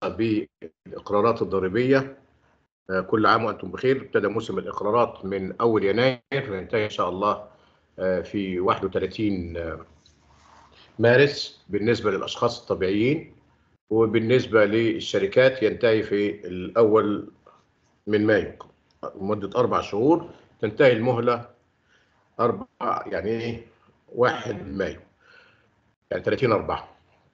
بالاقرارات الضريبيه آه، كل عام وانتم بخير ابتدى موسم الاقرارات من اول يناير وينتهي ان شاء الله آه، في 31 آه، مارس بالنسبه للاشخاص الطبيعيين وبالنسبه للشركات ينتهي في الاول من مايو لمده اربع شهور تنتهي المهله اربع يعني ايه 1 مايو يعني 30 4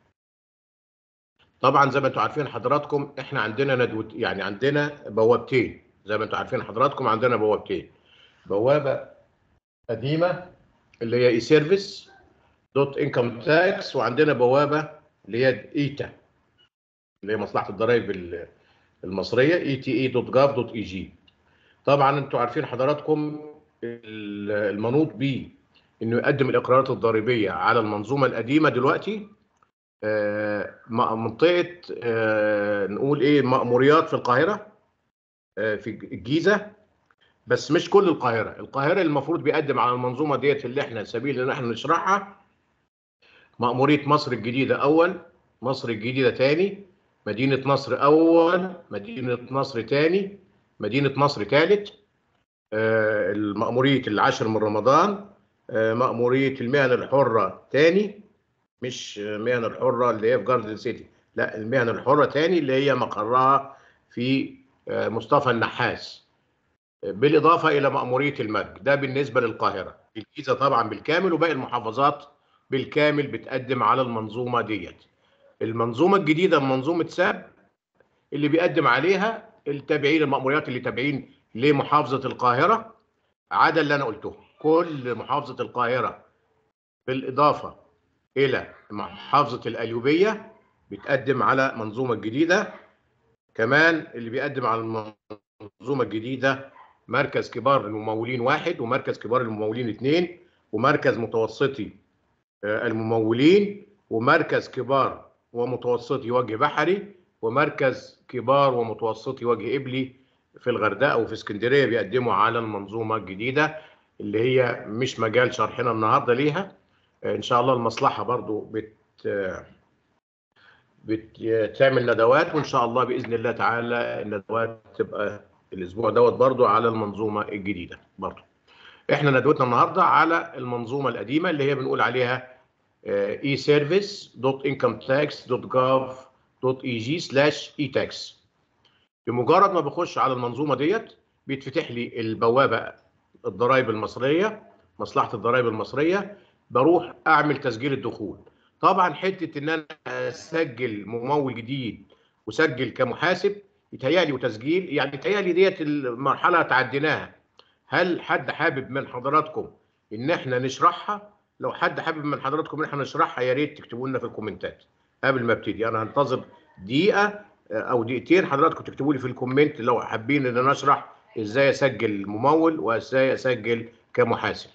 طبعا زي ما انتم عارفين حضراتكم احنا عندنا ندوة يعني عندنا بوابتين زي ما انتم عارفين حضراتكم عندنا بوابتين بوابه قديمه اللي هي اي سيرفيس دوت انكم تاكس وعندنا بوابه اللي هي ايتا اللي هي مصلحه الضرائب ال- المصريه اي تي اي دوت جاف دوت اي جي طبعا انتم عارفين حضراتكم ال- المنوط به انه يقدم الاقرارات الضريبيه على المنظومه القديمه دلوقتي آه، م- منطقه آه، نقول ايه مأموريات في القاهره آه، في الجيزه بس مش كل القاهره القاهره المفروض بيقدم على المنظومه ديت اللي احنا سبيل ان احنا نشرحها مأموريه مصر الجديده اول مصر الجديده تاني مدينه نصر اول مدينه نصر تاني مدينه نصر ثالث مأموريه العاشر من رمضان آه، مأموريه المهن الحره تاني مش مهن الحرة اللي هي في جاردن سيتي لا المهن الحرة تاني اللي هي مقرها في آه، مصطفى النحاس بالإضافة إلى مأمورية المرج ده بالنسبة للقاهرة الجيزة طبعا بالكامل وباقي المحافظات بالكامل بتقدم على المنظومة ديت المنظومة الجديدة منظومة ساب اللي بيقدم عليها التابعين المأموريات اللي تابعين لمحافظة القاهرة عدا اللي أنا قلته كل محافظة القاهرة بالإضافة الى محافظه القليوبيه بتقدم على منظومه جديده كمان اللي بيقدم على المنظومه الجديده مركز كبار الممولين واحد ومركز كبار الممولين اثنين ومركز متوسطي آه، الممولين ومركز كبار ومتوسطي وجه بحري ومركز كبار ومتوسطي وجه قبلي في الغردقه وفي اسكندريه بيقدموا على المنظومه الجديده اللي هي مش مجال شرحنا النهارده ليها ان شاء الله المصلحه برضو بت بتعمل ندوات وان شاء الله باذن الله تعالى الندوات تبقى الاسبوع دوت برضو على المنظومه الجديده برضو احنا ندوتنا النهارده على المنظومه القديمه اللي هي بنقول عليها اي سيرفيس دوت انكم تاكس دوت جاف دوت اي جي سلاش اي تاكس بمجرد ما بخش على المنظومه ديت بيتفتح لي البوابه الضرائب المصريه مصلحه الضرائب المصريه بروح اعمل تسجيل الدخول طبعا حته ان انا اسجل ممول جديد وسجل كمحاسب يتهيألي وتسجيل يعني يتهيألي ديت المرحله تعديناها هل حد حابب من حضراتكم ان احنا نشرحها لو حد حابب من حضراتكم ان احنا نشرحها يا ريت تكتبوا لنا في الكومنتات قبل ما ابتدي انا هنتظر دقيقه آه، او دقيقتين حضراتكم تكتبوا لي في الكومنت لو حابين ان انا اشرح ازاي اسجل ممول وازاي اسجل كمحاسب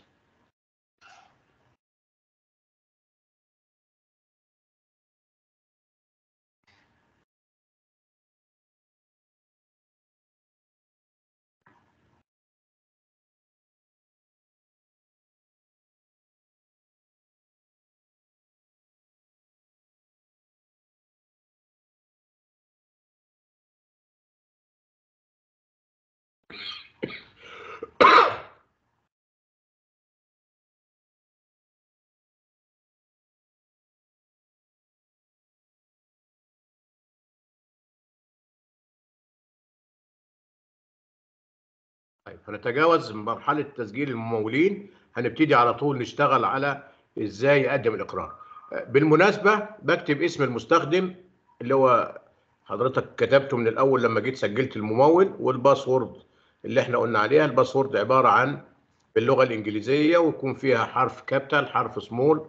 طيب هنتجاوز مرحلة تسجيل الممولين هنبتدي على طول نشتغل على ازاي يقدم الاقرار. آه، بالمناسبة بكتب اسم المستخدم اللي هو حضرتك كتبته من الاول لما جيت سجلت الممول والباسورد اللي احنا قلنا عليها الباسورد عبارة عن باللغة الانجليزية ويكون فيها حرف كابيتال حرف سمول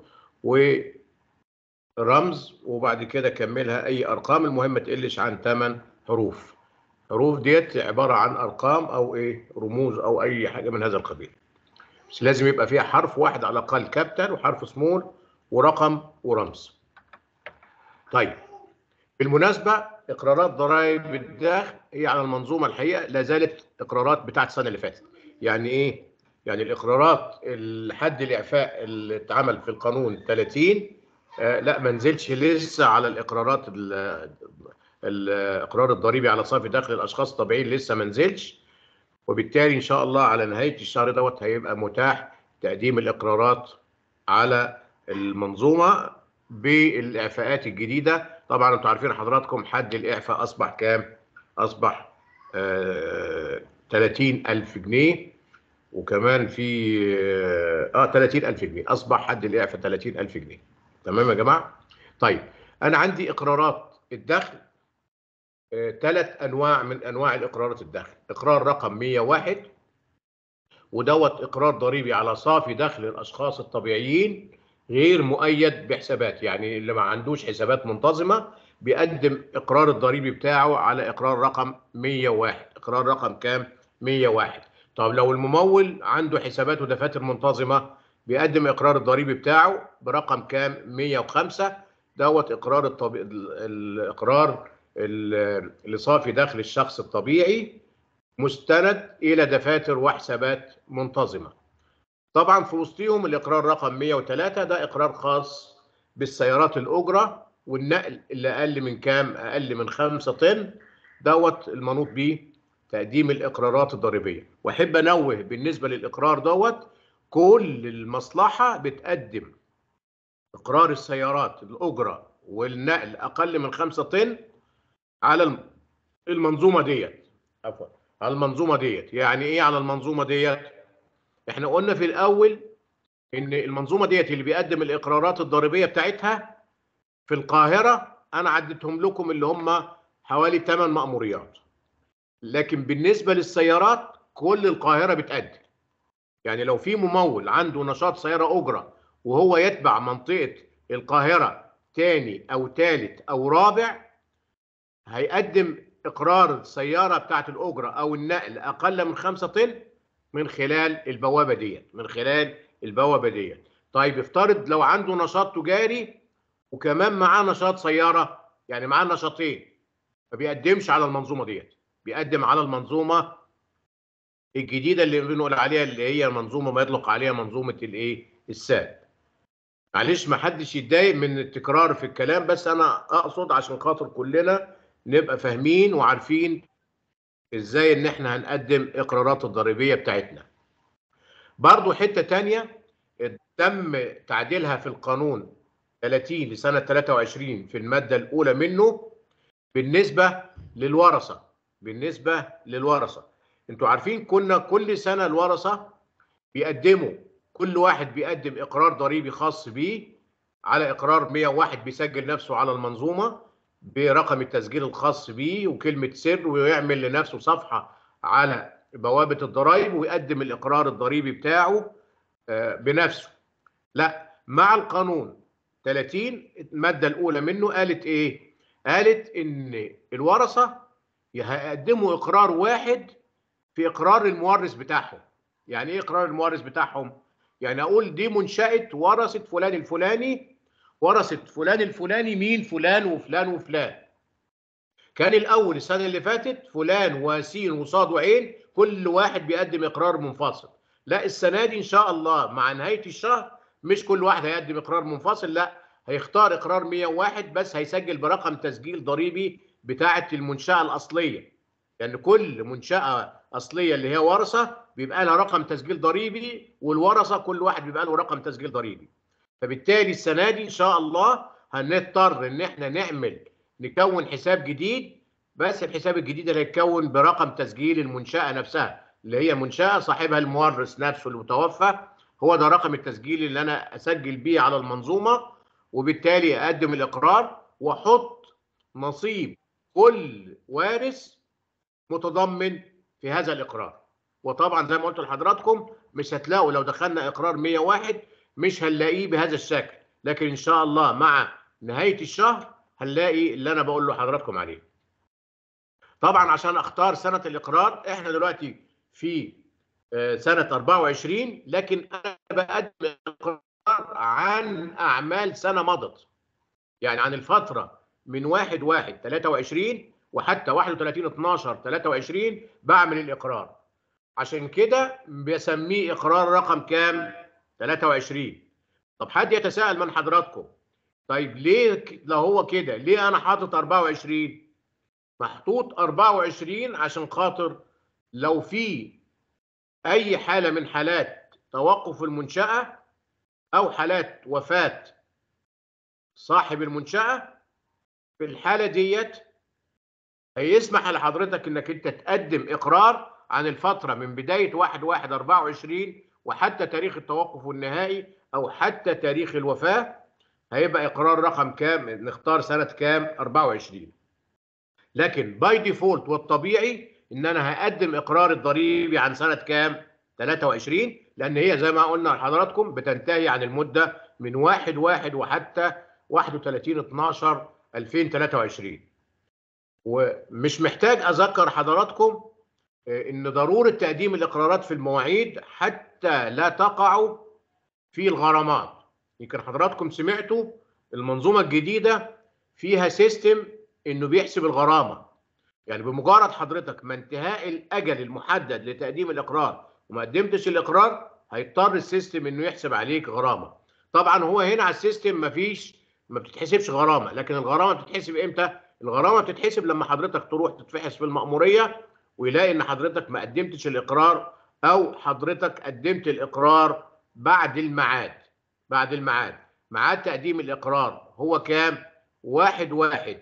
ورمز وبعد كده كملها اي ارقام المهم ما تقلش عن 8 حروف. حروف ديت عبارة عن أرقام أو إيه رموز أو أي حاجة من هذا القبيل بس لازم يبقى فيها حرف واحد على الأقل كابيتال وحرف سمول ورقم ورمز طيب بالمناسبة إقرارات ضرائب الدخل هي على المنظومة الحقيقة لا زالت إقرارات بتاعت السنة اللي فاتت يعني إيه؟ يعني الإقرارات الحد الإعفاء اللي اتعمل في القانون 30 آه لا ما نزلش لسه على الإقرارات ال- الاقرار الضريبي على صافي دخل الاشخاص الطبيعيين لسه ما نزلش وبالتالي ان شاء الله على نهايه الشهر دوت هيبقى متاح تقديم الاقرارات على المنظومه بالاعفاءات الجديده طبعا انتم عارفين حضراتكم حد الاعفاء اصبح كام اصبح آه 30000 جنيه وكمان في اه 30000 جنيه اصبح حد الاعفاء 30000 جنيه تمام يا جماعه طيب انا عندي اقرارات الدخل ثلاث آه انواع من انواع الاقرارات الدخل اقرار رقم 101 ودوت اقرار ضريبي على صافي دخل الاشخاص الطبيعيين غير مؤيد بحسابات يعني اللي ما عندوش حسابات منتظمه بيقدم اقرار الضريبي بتاعه على اقرار رقم 101 اقرار رقم كام 101 طب لو الممول عنده حسابات ودفاتر منتظمه بيقدم اقرار الضريبي بتاعه برقم كام 105 دوت اقرار الطبي... الاقرار لصافي دخل الشخص الطبيعي مستند الى دفاتر وحسابات منتظمه طبعا في وسطهم الاقرار رقم 103 ده اقرار خاص بالسيارات الاجره والنقل اللي اقل من كام اقل من 5 طن دوت المنوط بيه تقديم الاقرارات الضريبيه واحب انوه بالنسبه للاقرار دوت كل المصلحه بتقدم اقرار السيارات الاجره والنقل اقل من 5 طن على المنظومه ديت عفوا على المنظومه ديت يعني ايه على المنظومه ديت احنا قلنا في الاول ان المنظومه ديت اللي بيقدم الاقرارات الضريبيه بتاعتها في القاهره انا عديتهم لكم اللي هم حوالي 8 مأموريات لكن بالنسبه للسيارات كل القاهره بتقدم يعني لو في ممول عنده نشاط سياره اجره وهو يتبع منطقه القاهره تاني او تالت او رابع هيقدم اقرار السياره بتاعت الاجره او النقل اقل من 5 طن من خلال البوابه ديت من خلال البوابه ديت طيب افترض لو عنده نشاط تجاري وكمان معاه نشاط سياره يعني معاه نشاطين ما بيقدمش على المنظومه ديت بيقدم على المنظومه الجديده اللي بنقول عليها اللي هي منظومه ما يطلق عليها منظومه الايه الساد معلش ما حدش يتضايق من التكرار في الكلام بس انا اقصد عشان خاطر كلنا نبقى فاهمين وعارفين ازاي ان احنا هنقدم اقرارات الضريبيه بتاعتنا برضو حته تانية تم تعديلها في القانون 30 لسنه 23 في الماده الاولى منه بالنسبه للورثه بالنسبه للورثه انتوا عارفين كنا كل سنه الورثه بيقدموا كل واحد بيقدم اقرار ضريبي خاص بيه على اقرار 101 بيسجل نفسه على المنظومه برقم التسجيل الخاص بيه وكلمه سر ويعمل لنفسه صفحه على بوابه الضرائب ويقدم الاقرار الضريبي بتاعه بنفسه لا مع القانون 30 الماده الاولى منه قالت ايه قالت ان الورثه هيقدموا اقرار واحد في اقرار المورث بتاعهم يعني ايه اقرار المورث بتاعهم يعني اقول دي منشاه ورثت فلان الفلاني ورثت فلان الفلاني مين فلان وفلان وفلان كان الاول السنه اللي فاتت فلان وسين وصاد وعين كل واحد بيقدم اقرار منفصل لا السنه دي ان شاء الله مع نهايه الشهر مش كل واحد هيقدم اقرار منفصل لا هيختار اقرار 101 بس هيسجل برقم تسجيل ضريبي بتاعه المنشاه الاصليه لان يعني كل منشاه اصليه اللي هي ورثه بيبقى لها رقم تسجيل ضريبي والورثه كل واحد بيبقى له رقم تسجيل ضريبي فبالتالي السنه دي ان شاء الله هنضطر ان احنا نعمل نكون حساب جديد بس الحساب الجديد اللي هيتكون برقم تسجيل المنشاه نفسها اللي هي منشاه صاحبها المورث نفسه المتوفى هو ده رقم التسجيل اللي انا اسجل بيه على المنظومه وبالتالي اقدم الاقرار واحط نصيب كل وارث متضمن في هذا الاقرار وطبعا زي ما قلت لحضراتكم مش هتلاقوا لو دخلنا اقرار 101 مش هنلاقيه بهذا الشكل لكن ان شاء الله مع نهايه الشهر هنلاقي اللي انا بقول لحضراتكم عليه طبعا عشان اختار سنه الاقرار احنا دلوقتي في سنه 24 لكن انا بقدم اقرار عن اعمال سنه مضت يعني عن الفتره من 1 1 23 وحتى 31 12 23 بعمل الاقرار عشان كده بسميه اقرار رقم كام 23 طب حد يتساءل من حضراتكم طيب ليه لو هو كده ليه انا حاطط 24 محطوط 24 عشان خاطر لو في اي حاله من حالات توقف المنشاه او حالات وفاه صاحب المنشاه في الحاله ديت هيسمح لحضرتك انك انت تقدم اقرار عن الفتره من بدايه 1 1 24 وحتى تاريخ التوقف النهائي او حتى تاريخ الوفاه هيبقى اقرار رقم كام نختار سنه كام 24 لكن باي ديفولت والطبيعي ان انا هقدم اقرار الضريبي عن سنه كام 23 لان هي زي ما قلنا لحضراتكم بتنتهي عن المده من 1 1 وحتى 31 12 2023 ومش محتاج اذكر حضراتكم ان ضروره تقديم الاقرارات في المواعيد حتى لا تقعوا في الغرامات يمكن حضراتكم سمعتوا المنظومه الجديده فيها سيستم انه بيحسب الغرامه يعني بمجرد حضرتك ما انتهاء الاجل المحدد لتقديم الاقرار وما قدمتش الاقرار هيضطر السيستم انه يحسب عليك غرامه طبعا هو هنا على السيستم ما فيش ما بتتحسبش غرامه لكن الغرامه بتتحسب امتى الغرامه بتتحسب لما حضرتك تروح تتفحص في المأموريه ويلاقي ان حضرتك ما قدمتش الاقرار او حضرتك قدمت الاقرار بعد الميعاد بعد الميعاد ميعاد تقديم الاقرار هو كام واحد واحد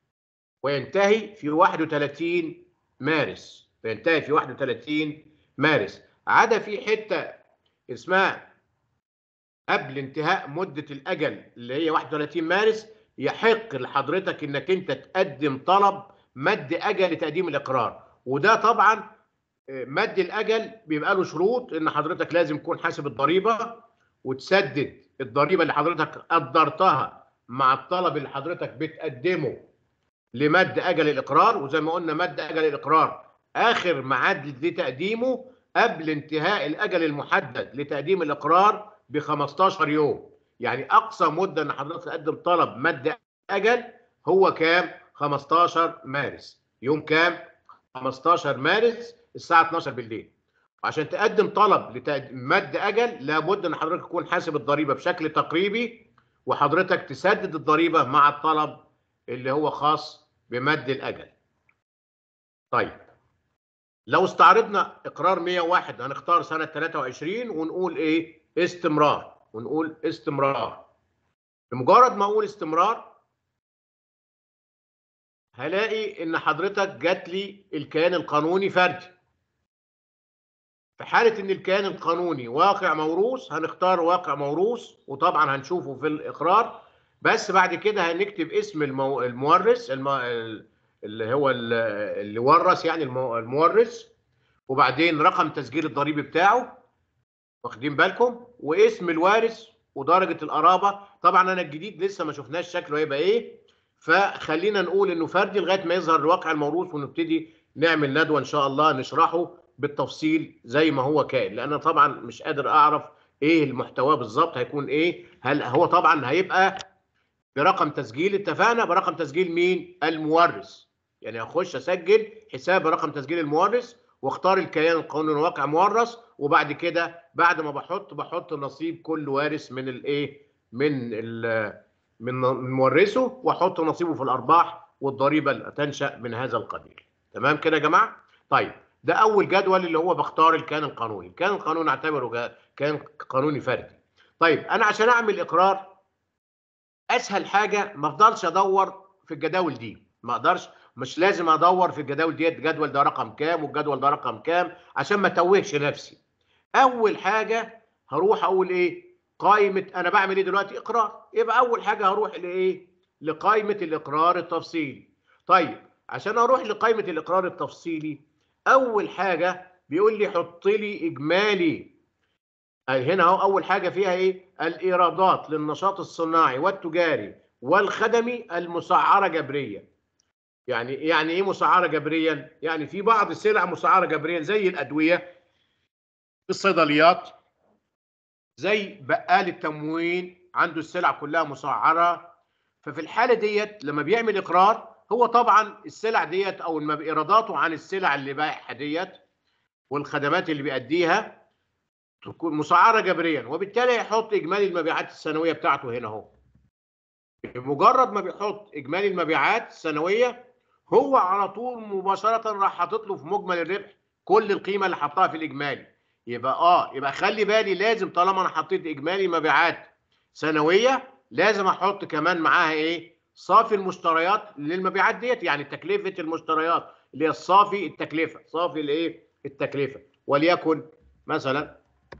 وينتهي في 31 مارس وينتهي في 31 مارس عدا في حته اسمها قبل انتهاء مده الاجل اللي هي 31 مارس يحق لحضرتك انك انت تقدم طلب مد اجل لتقديم الاقرار وده طبعا مد الاجل بيبقى له شروط ان حضرتك لازم تكون حاسب الضريبه وتسدد الضريبه اللي حضرتك قدرتها مع الطلب اللي حضرتك بتقدمه لمد اجل الاقرار وزي ما قلنا مد اجل الاقرار اخر ميعاد لتقديمه قبل انتهاء الاجل المحدد لتقديم الاقرار ب 15 يوم يعني اقصى مده ان حضرتك تقدم طلب مد اجل هو كام 15 مارس يوم كام 15 مارس الساعه 12 بالليل عشان تقدم طلب لمد اجل لابد ان حضرتك تكون حاسب الضريبه بشكل تقريبي وحضرتك تسدد الضريبه مع الطلب اللي هو خاص بمد الاجل. طيب لو استعرضنا اقرار 101 هنختار سنه 23 ونقول ايه؟ استمرار ونقول استمرار. بمجرد ما اقول استمرار هلاقي ان حضرتك جات لي الكيان القانوني فردي. في حالة إن الكيان القانوني واقع موروث هنختار واقع موروث وطبعا هنشوفه في الإقرار بس بعد كده هنكتب اسم المو... المورث الم... اللي هو اللي ورث يعني المو... المورث وبعدين رقم تسجيل الضريبي بتاعه واخدين بالكم واسم الوارث ودرجة القرابة طبعا أنا الجديد لسه ما شفناش شكله هيبقى إيه فخلينا نقول إنه فردي لغاية ما يظهر الواقع الموروث ونبتدي نعمل ندوة إن شاء الله نشرحه بالتفصيل زي ما هو كائن لان طبعا مش قادر اعرف ايه المحتوى بالظبط هيكون ايه هل هو طبعا هيبقى برقم تسجيل اتفقنا برقم تسجيل مين المورث يعني اخش اسجل حساب رقم تسجيل المورث واختار الكيان القانوني الواقع مورث وبعد كده بعد ما بحط بحط نصيب كل وارث من الايه من ال من مورثه واحط نصيبه في الارباح والضريبه اللي تنشا من هذا القبيل تمام كده يا جماعه طيب ده اول جدول اللي هو بختار الكيان القانوني الكيان القانوني اعتبره كيان قانوني فردي طيب انا عشان اعمل اقرار اسهل حاجه ما افضلش ادور في الجداول دي ما اقدرش مش لازم ادور في الجداول ديت الجدول ده رقم كام والجدول ده رقم كام عشان ما توهش نفسي اول حاجه هروح اقول ايه قائمه انا بعمل ايه دلوقتي اقرار يبقى اول حاجه هروح لايه لقائمه الاقرار التفصيلي طيب عشان اروح لقائمه الاقرار التفصيلي اول حاجه بيقول لي حط لي اجمالي هنا اهو اول حاجه فيها ايه الايرادات للنشاط الصناعي والتجاري والخدمي المسعره جبريا يعني يعني ايه مسعره جبريا يعني في بعض السلع مسعره جبريا زي الادويه الصيدليات زي بقال التموين عنده السلع كلها مسعره ففي الحاله ديت لما بيعمل اقرار هو طبعا السلع ديت او ايراداته عن السلع اللي بايعها ديت والخدمات اللي بيأديها تكون مسعره جبريا وبالتالي يحط اجمالي المبيعات السنويه بتاعته هنا اهو بمجرد ما بيحط اجمالي المبيعات السنويه هو على طول مباشره راح حاطط له في مجمل الربح كل القيمه اللي حطها في الاجمالي يبقى اه يبقى خلي بالي لازم طالما انا حطيت اجمالي مبيعات سنويه لازم احط كمان معاها ايه صافي المشتريات للمبيعات ديت يعني تكلفه المشتريات اللي هي الصافي التكلفه صافي الايه التكلفه وليكن مثلا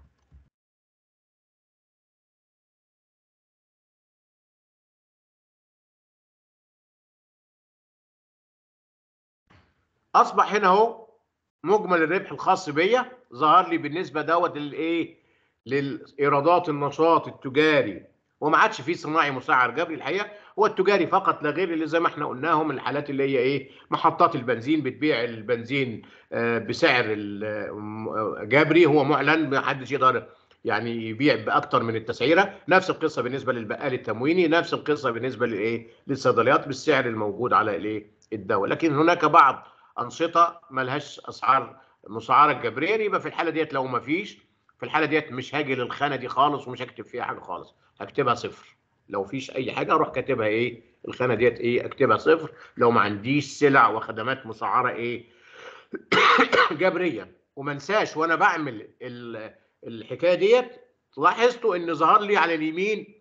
اصبح هنا اهو مجمل الربح الخاص بيا ظهر لي بالنسبه دوت للايه للايرادات النشاط التجاري وما عادش فيه صناعي مسعر جبري الحقيقه هو التجاري فقط لا غير اللي زي ما احنا قلناهم الحالات اللي هي ايه محطات البنزين بتبيع البنزين آه، بسعر ال- جبري هو معلن ما حدش يقدر يعني يبيع باكتر من التسعيره نفس القصه بالنسبه للبقال التمويني نفس القصه بالنسبه للايه للصيدليات بالسعر الموجود على الايه الدواء لكن هناك بعض انشطه ملهاش اسعار مسعره جبريا يبقى في الحاله ديت لو ما فيش في الحاله ديت مش هاجي للخانه دي خالص ومش هكتب فيها حاجه خالص هكتبها صفر لو فيش اي حاجه اروح كاتبها ايه الخانه ديت ايه اكتبها صفر لو ما عنديش سلع وخدمات مسعره ايه جبريا وما انساش وانا بعمل ال- الحكايه ديت لاحظتوا ان ظهر لي على اليمين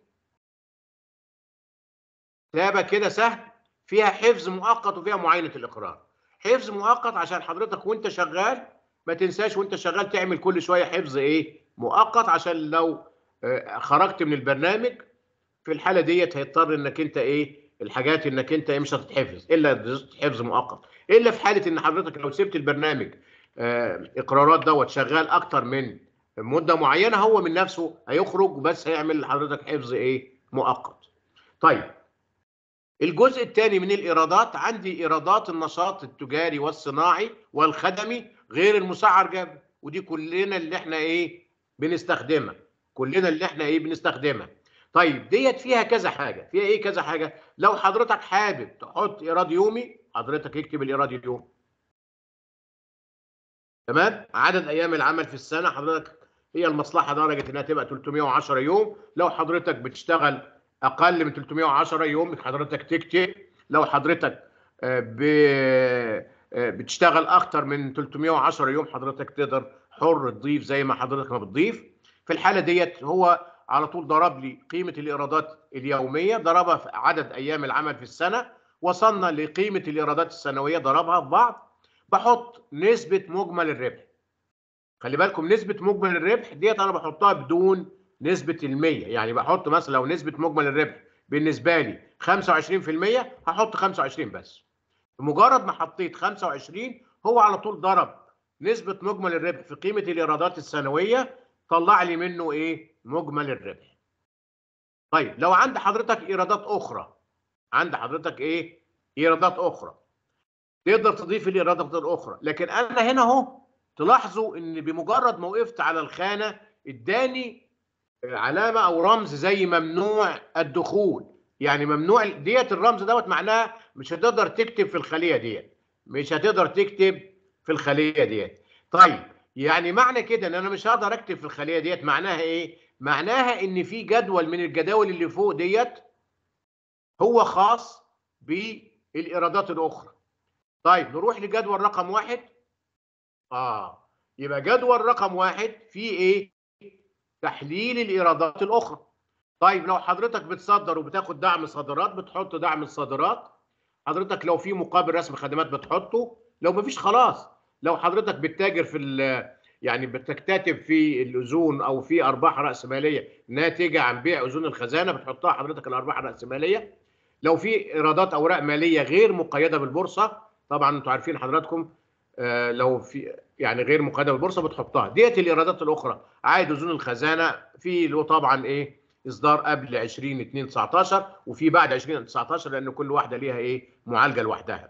تابه كده سهل فيها حفظ مؤقت وفيها معاينه الاقرار حفظ مؤقت عشان حضرتك وانت شغال ما تنساش وانت شغال تعمل كل شويه حفظ ايه مؤقت عشان لو آه، خرجت من البرنامج في الحاله ديت هيضطر انك انت ايه الحاجات انك انت إيه مش هتتحفظ الا حفظ مؤقت الا في حاله ان حضرتك لو سبت البرنامج آه، اقرارات دوت شغال اكتر من مده معينه هو من نفسه هيخرج بس هيعمل لحضرتك حفظ ايه مؤقت طيب الجزء الثاني من الايرادات عندي ايرادات النشاط التجاري والصناعي والخدمي غير المسعر جبري ودي كلنا اللي احنا ايه بنستخدمها كلنا اللي احنا ايه بنستخدمها طيب ديت فيها كذا حاجه فيها ايه كذا حاجه لو حضرتك حابب تحط ايراد يومي حضرتك اكتب الايراد اليومي تمام عدد ايام العمل في السنه حضرتك هي المصلحه درجه انها تبقى 310 يوم لو حضرتك بتشتغل اقل من 310 يوم حضرتك تكتب لو حضرتك آه، ب- آه، بتشتغل اكتر من 310 يوم حضرتك تقدر حر تضيف زي ما حضرتك ما بتضيف في الحاله ديت هو على طول ضرب لي قيمه الايرادات اليوميه ضربها في عدد ايام العمل في السنه وصلنا لقيمه الايرادات السنويه ضربها في بعض بحط نسبه مجمل الربح خلي بالكم نسبه مجمل الربح ديت انا بحطها بدون نسبه المية يعني بحط مثلا لو نسبه مجمل الربح بالنسبه لي 25% هحط 25 بس بمجرد ما حطيت 25 هو على طول ضرب نسبه مجمل الربح في قيمه الايرادات السنويه طلع لي منه ايه مجمل الربح طيب لو عند حضرتك ايرادات اخرى عند حضرتك ايه ايرادات اخرى تقدر تضيف الايرادات الاخرى لكن انا هنا اهو تلاحظوا ان بمجرد ما وقفت على الخانه اداني علامه او رمز زي ممنوع الدخول يعني ممنوع ديت الرمز دوت معناه مش هتقدر تكتب في الخليه ديت مش هتقدر تكتب في الخليه ديت طيب يعني معنى كده ان انا مش هقدر اكتب في الخليه ديت معناها ايه معناها ان في جدول من الجداول اللي فوق ديت هو خاص بالايرادات الاخرى طيب نروح لجدول رقم واحد اه يبقى جدول رقم واحد فيه ايه تحليل الايرادات الاخرى طيب لو حضرتك بتصدر وبتاخد دعم صادرات بتحط دعم الصادرات حضرتك لو في مقابل رسم خدمات بتحطه لو مفيش خلاص لو حضرتك بتتاجر في ال- يعني بتكتتب في الاذون او في ارباح راسماليه ناتجه عن بيع اذون الخزانه بتحطها حضرتك الارباح الراسماليه لو في ايرادات اوراق ماليه غير مقيده بالبورصه طبعا انتوا عارفين حضراتكم آه، لو في يعني غير مقيده بالبورصه بتحطها ديت الايرادات الاخرى عائد اذون الخزانه في له طبعا ايه اصدار قبل 20 2 19 وفي بعد 20 19 لان كل واحده ليها ايه معالجه لوحدها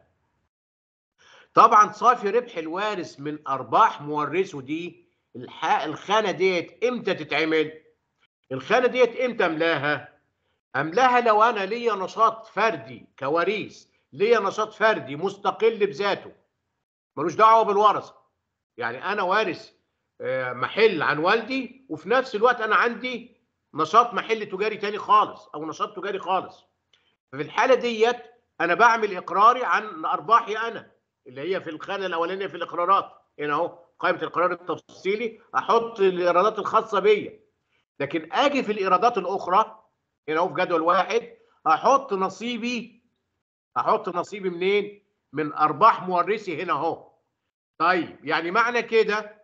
طبعا صافي ربح الوارث من ارباح مورثه دي الح- الخانه ديت امتى تتعمل الخانه ديت امتى املاها املاها لو انا ليا نشاط فردي كواريث ليا نشاط فردي مستقل بذاته ملوش دعوه بالورثه يعني انا وارث آه، محل عن والدي وفي نفس الوقت انا عندي نشاط محل تجاري تاني خالص او نشاط تجاري خالص ففي الحاله ديت انا بعمل اقراري عن ارباحي انا اللي هي في الخانه الاولانيه في الاقرارات هنا اهو قائمه الاقرار التفصيلي احط الايرادات الخاصه بيا لكن اجي في الايرادات الاخرى هنا اهو في جدول واحد احط نصيبي احط نصيبي منين من ارباح مورثي هنا اهو طيب يعني معنى كده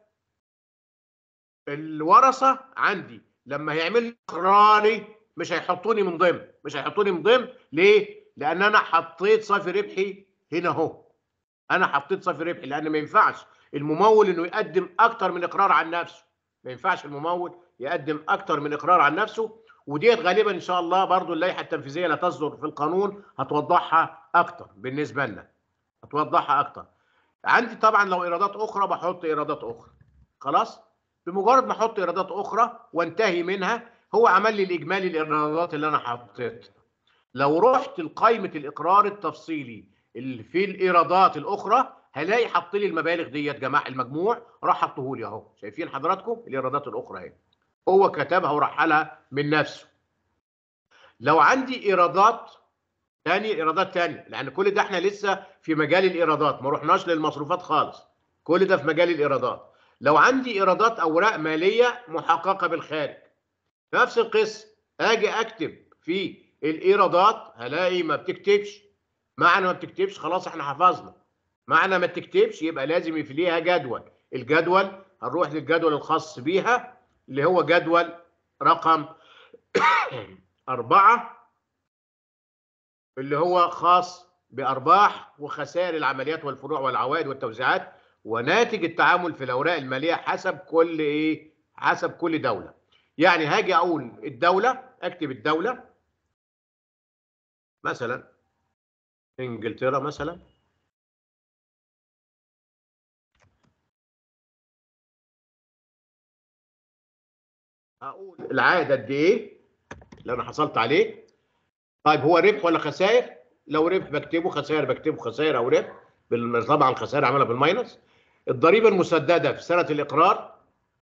الورثه عندي لما هيعمل لي اقراري مش هيحطوني من ضمن مش هيحطوني من ضمن ليه لان انا حطيت صافي ربحي هنا اهو انا حطيت صافي ربحي لان ما ينفعش الممول انه يقدم اكتر من اقرار عن نفسه ما ينفعش الممول يقدم اكتر من اقرار عن نفسه وديت غالبا ان شاء الله برضو اللائحه التنفيذيه لا تصدر في القانون هتوضحها اكتر بالنسبه لنا هتوضحها اكتر عندي طبعا لو ايرادات اخرى بحط ايرادات اخرى خلاص بمجرد ما احط ايرادات اخرى وانتهي منها هو عمل لي الاجمالي الايرادات اللي انا حطيتها لو رحت لقائمه الاقرار التفصيلي اللي في الايرادات الاخرى هلاقي حط لي المبالغ ديت جماعه المجموع راح حطه لي اهو شايفين حضراتكم الايرادات الاخرى اهي هو كتبها ورحلها من نفسه لو عندي ايرادات تاني ايرادات تانية لان كل ده احنا لسه في مجال الايرادات ما رحناش للمصروفات خالص كل ده في مجال الايرادات لو عندي ايرادات اوراق ماليه محققه بالخارج نفس القصه اجي اكتب في الايرادات هلاقي ما بتكتبش معنى ما بتكتبش خلاص احنا حفظنا معنى ما تكتبش يبقى لازم يبقى ليها جدول الجدول هنروح للجدول الخاص بيها اللي هو جدول رقم أربعة اللي هو خاص بأرباح وخسائر العمليات والفروع والعوائد والتوزيعات وناتج التعامل في الأوراق المالية حسب كل إيه؟ حسب كل دولة. يعني هاجي أقول الدولة أكتب الدولة مثلا إنجلترا مثلا هقول العائد قد ايه اللي انا حصلت عليه طيب هو ربح ولا خسائر لو ربح بكتبه خسائر بكتبه خسائر او ربح بال- طبعا الخسائر عملها بالماينس الضريبه المسدده في سنه الاقرار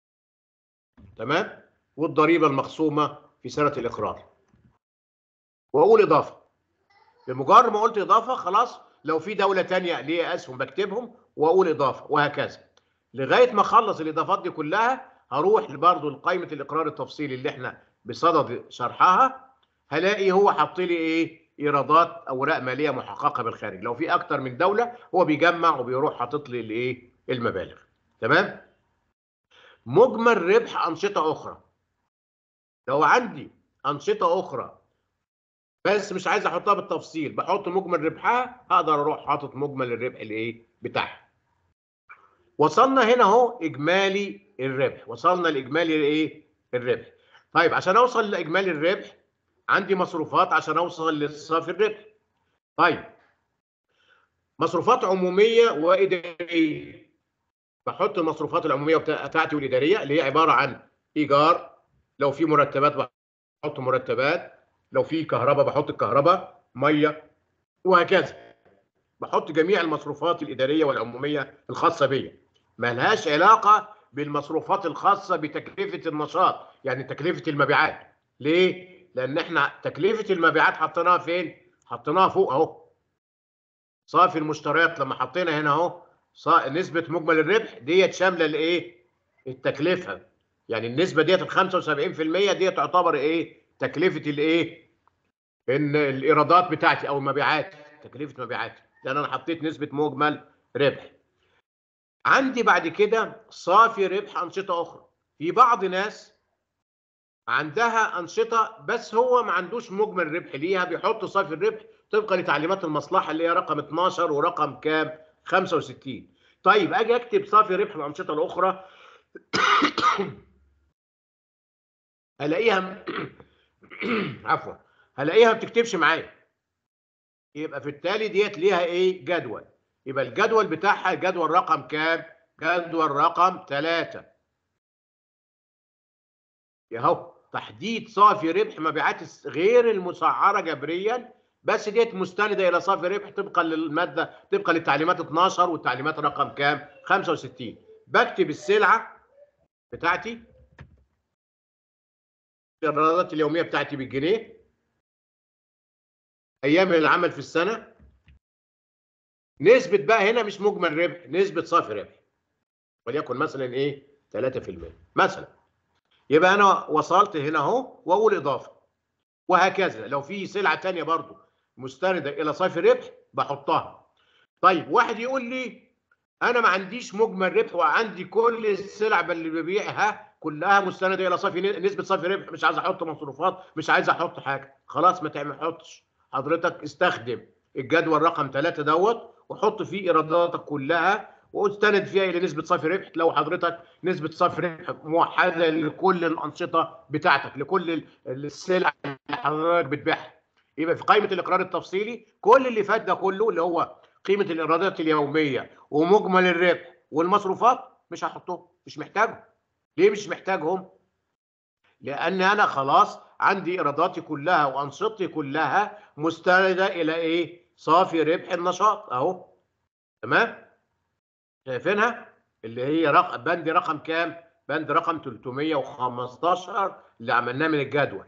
تمام والضريبه المخصومه في سنه الاقرار واقول اضافه بمجرد ما قلت اضافه خلاص لو في دوله تانية ليها اسهم بكتبهم واقول اضافه وهكذا لغايه ما اخلص الاضافات دي كلها هروح برضه لقائمه الاقرار التفصيلي اللي احنا بصدد شرحها هلاقي هو حاط لي ايه ايرادات اوراق ماليه محققه بالخارج لو في اكتر من دوله هو بيجمع وبيروح حاطط لي الايه المبالغ تمام مجمل ربح انشطه اخرى لو عندي انشطه اخرى بس مش عايز احطها بالتفصيل بحط مجمل ربحها هقدر اروح حاطط مجمل الربح الايه بتاعها وصلنا هنا اهو اجمالي الربح وصلنا لاجمالي الايه الربح طيب عشان اوصل لاجمالي الربح عندي مصروفات عشان اوصل لصافي الربح طيب مصروفات عموميه واداريه بحط المصروفات العموميه بتاع- بتاعتي والاداريه اللي هي عباره عن ايجار لو في مرتبات بحط مرتبات لو في كهرباء بحط الكهرباء ميه وهكذا بحط جميع المصروفات الاداريه والعموميه الخاصه بيا ملهاش علاقه بالمصروفات الخاصه بتكلفه النشاط يعني تكلفه المبيعات ليه لان احنا تكلفه المبيعات حطيناها فين حطيناها فوق اهو صافي المشتريات لما حطينا هنا اهو صا- نسبه مجمل الربح ديت شامله الايه التكلفه يعني النسبه ديت ال 75% ديت تعتبر ايه تكلفه الايه ان الايرادات بتاعتي او المبيعات تكلفه مبيعاتي لان انا حطيت نسبه مجمل ربح عندي بعد كده صافي ربح انشطه اخرى في بعض ناس عندها انشطه بس هو ما عندوش مجمل ربح ليها بيحط صافي الربح طبقا لتعليمات المصلحه اللي هي رقم 12 ورقم كام 65 طيب اجي اكتب صافي ربح الانشطه الاخرى هلاقيها عفوا هلاقيها ما بتكتبش معايا يبقى في التالي ديت ليها ايه جدول يبقى الجدول بتاعها جدول رقم كام جدول رقم 3 اهو تحديد صافي ربح مبيعات الس- غير المسعره جبريا بس ديت مستنده الى صافي ربح طبقا للماده طبقا للتعليمات 12 والتعليمات رقم كام 65 بكتب السلعه بتاعتي الايرادات اليوميه بتاعتي بالجنيه ايام العمل في السنه نسبة بقى هنا مش مجمل ربح نسبة صافي ربح وليكن مثلا ايه 3% مثلا يبقى انا وصلت هنا اهو واقول اضافه وهكذا لو في سلعه ثانيه برضو مستنده الى صافي ربح بحطها طيب واحد يقول لي انا ما عنديش مجمل ربح وعندي كل السلع اللي ببيعها كلها مستنده الى صافي نسبه صافي ربح مش عايز احط مصروفات مش عايز احط حاجه خلاص ما تحطش حضرتك استخدم الجدول رقم 3 دوت وحط فيه ايراداتك كلها واستند فيها الى نسبه صافي ربح لو حضرتك نسبه صافي ربح موحده لكل الانشطه بتاعتك لكل السلع اللي حضرتك بتبيعها يبقى في قائمه الاقرار التفصيلي كل اللي فات ده كله اللي هو قيمه الايرادات اليوميه ومجمل الربح والمصروفات مش هحطهم مش محتاجهم ليه مش محتاجهم لان انا خلاص عندي ايراداتي كلها وانشطتي كلها مستنده الى ايه صافي ربح النشاط اهو تمام شايفينها اللي هي رقم بند رقم كام بند رقم 315 اللي عملناه من الجدول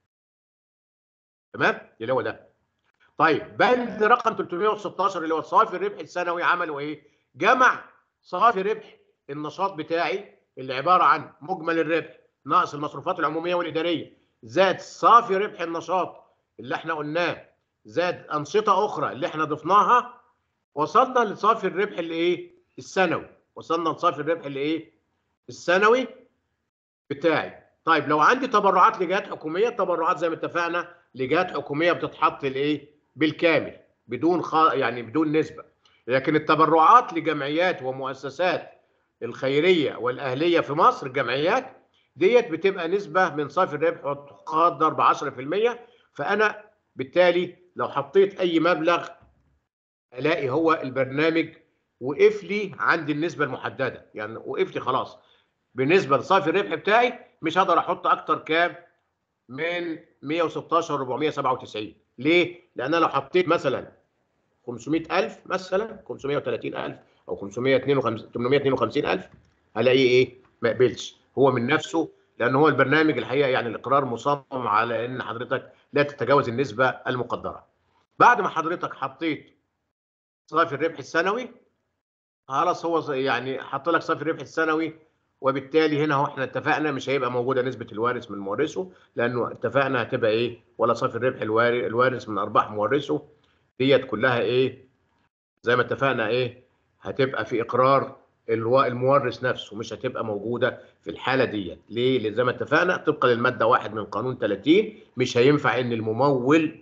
تمام اللي هو ده طيب بند رقم 316 اللي هو صافي الربح السنوي عملوا ايه جمع صافي ربح النشاط بتاعي اللي عباره عن مجمل الربح ناقص المصروفات العموميه والاداريه زاد صافي ربح النشاط اللي احنا قلناه زاد انشطه اخرى اللي احنا ضفناها وصلنا لصافي الربح اللي ايه السنوي وصلنا لصافي الربح اللي ايه السنوي بتاعي طيب لو عندي تبرعات لجهات حكوميه تبرعات زي ما اتفقنا لجهات حكوميه بتتحط الايه بالكامل بدون خ... يعني بدون نسبه لكن التبرعات لجمعيات ومؤسسات الخيريه والاهليه في مصر الجمعيات ديت بتبقى نسبه من صافي الربح وتقدر ب 10% فانا بالتالي لو حطيت اي مبلغ الاقي هو البرنامج وقف لي عند النسبه المحدده يعني وقف لي خلاص بالنسبه لصافي الربح بتاعي مش هقدر احط اكتر كام من 116 497 ليه؟ لان انا لو حطيت مثلا 500000 مثلا 530000 او 552 852000 هلاقيه ايه؟ ما قبلش هو من نفسه لان هو البرنامج الحقيقه يعني الاقرار مصمم على ان حضرتك لا تتجاوز النسبه المقدره. بعد ما حضرتك حطيت صافي الربح السنوي خلاص هو يعني حط لك صافي الربح السنوي وبالتالي هنا هو احنا اتفقنا مش هيبقى موجوده نسبه الوارث من مورثه لانه اتفقنا هتبقى ايه ولا صافي الربح الوارث من ارباح مورثه ديت كلها ايه زي ما اتفقنا ايه هتبقى في اقرار المورث نفسه مش هتبقى موجوده في الحاله ديت ليه؟ لان زي ما اتفقنا طبقا للماده 1 من قانون 30 مش هينفع ان الممول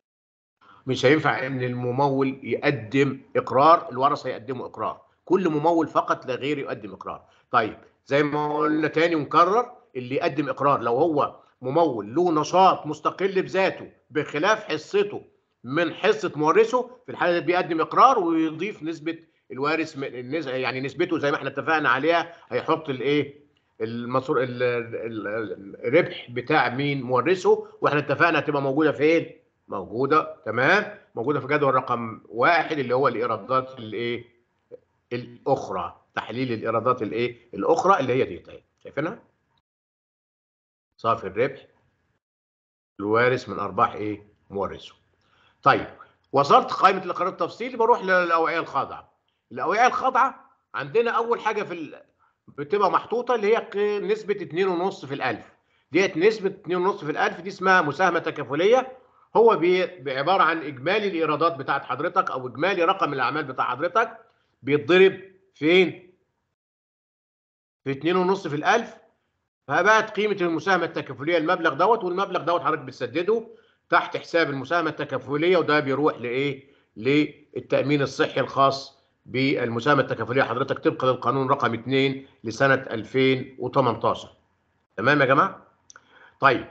مش هينفع ان الممول يقدم اقرار الورثه يقدموا اقرار كل ممول فقط لا غير يقدم اقرار طيب زي ما قلنا تاني ونكرر اللي يقدم اقرار لو هو ممول له نشاط مستقل بذاته بخلاف حصته من حصه مورثه في الحاله دي بيقدم اقرار ويضيف نسبه الوارث يعني نسبته زي ما احنا اتفقنا عليها هيحط الايه المصور الربح بتاع مين مورثه واحنا اتفقنا هتبقى موجوده فين موجوده تمام موجوده في جدول رقم واحد اللي هو الايرادات الايه الاخرى تحليل الايرادات الايه الاخرى اللي هي ديت اهي شايفينها صافي الربح الوارث من ارباح ايه مورثه طيب وصلت قائمه الاقرار التفصيلي بروح للاوعيه الخاضعه الاوعيه الخاضعه عندنا اول حاجه في ال... بتبقى محطوطه اللي هي نسبه 2.5 في الالف ديت نسبه 2.5 في الالف دي اسمها مساهمه تكافليه هو بعباره عن اجمالي الايرادات بتاعت حضرتك او اجمالي رقم الاعمال بتاع حضرتك بيتضرب فين؟ في 2.5 في الألف فبقت قيمة المساهمة التكافلية المبلغ دوت والمبلغ دوت حضرتك بتسدده تحت حساب المساهمة التكافلية وده بيروح لإيه؟ للتأمين الصحي الخاص بالمساهمة التكافلية حضرتك طبقا للقانون رقم 2 لسنة 2018 تمام يا جماعة؟ طيب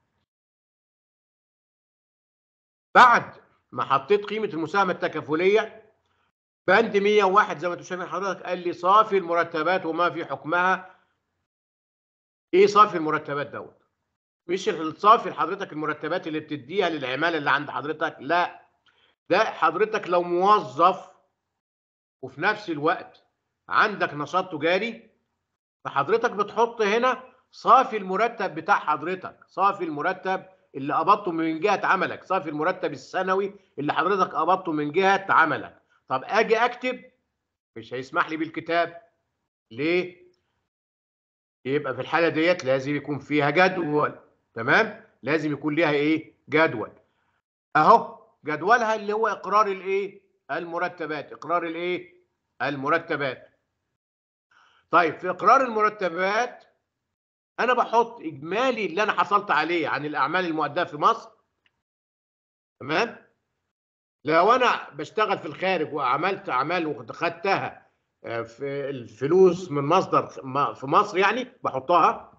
بعد ما حطيت قيمة المساهمة التكافلية بند 101 زي ما انتم شايفين حضرتك قال لي صافي المرتبات وما في حكمها ايه صافي المرتبات دوت مش الصافي لحضرتك المرتبات اللي بتديها للعماله اللي عند حضرتك لا ده حضرتك لو موظف وفي نفس الوقت عندك نشاط تجاري فحضرتك بتحط هنا صافي المرتب بتاع حضرتك صافي المرتب اللي قبضته من جهه عملك صافي المرتب السنوي اللي حضرتك قبضته من جهه عملك طب اجي اكتب مش هيسمح لي بالكتاب ليه يبقى في الحاله ديت لازم يكون فيها جدول تمام لازم يكون ليها ايه جدول اهو جدولها اللي هو اقرار الايه المرتبات اقرار الايه المرتبات طيب في اقرار المرتبات انا بحط اجمالي اللي انا حصلت عليه عن الاعمال المؤداه في مصر تمام لو انا بشتغل في الخارج وعملت اعمال وخدتها في الفلوس من مصدر في مصر يعني بحطها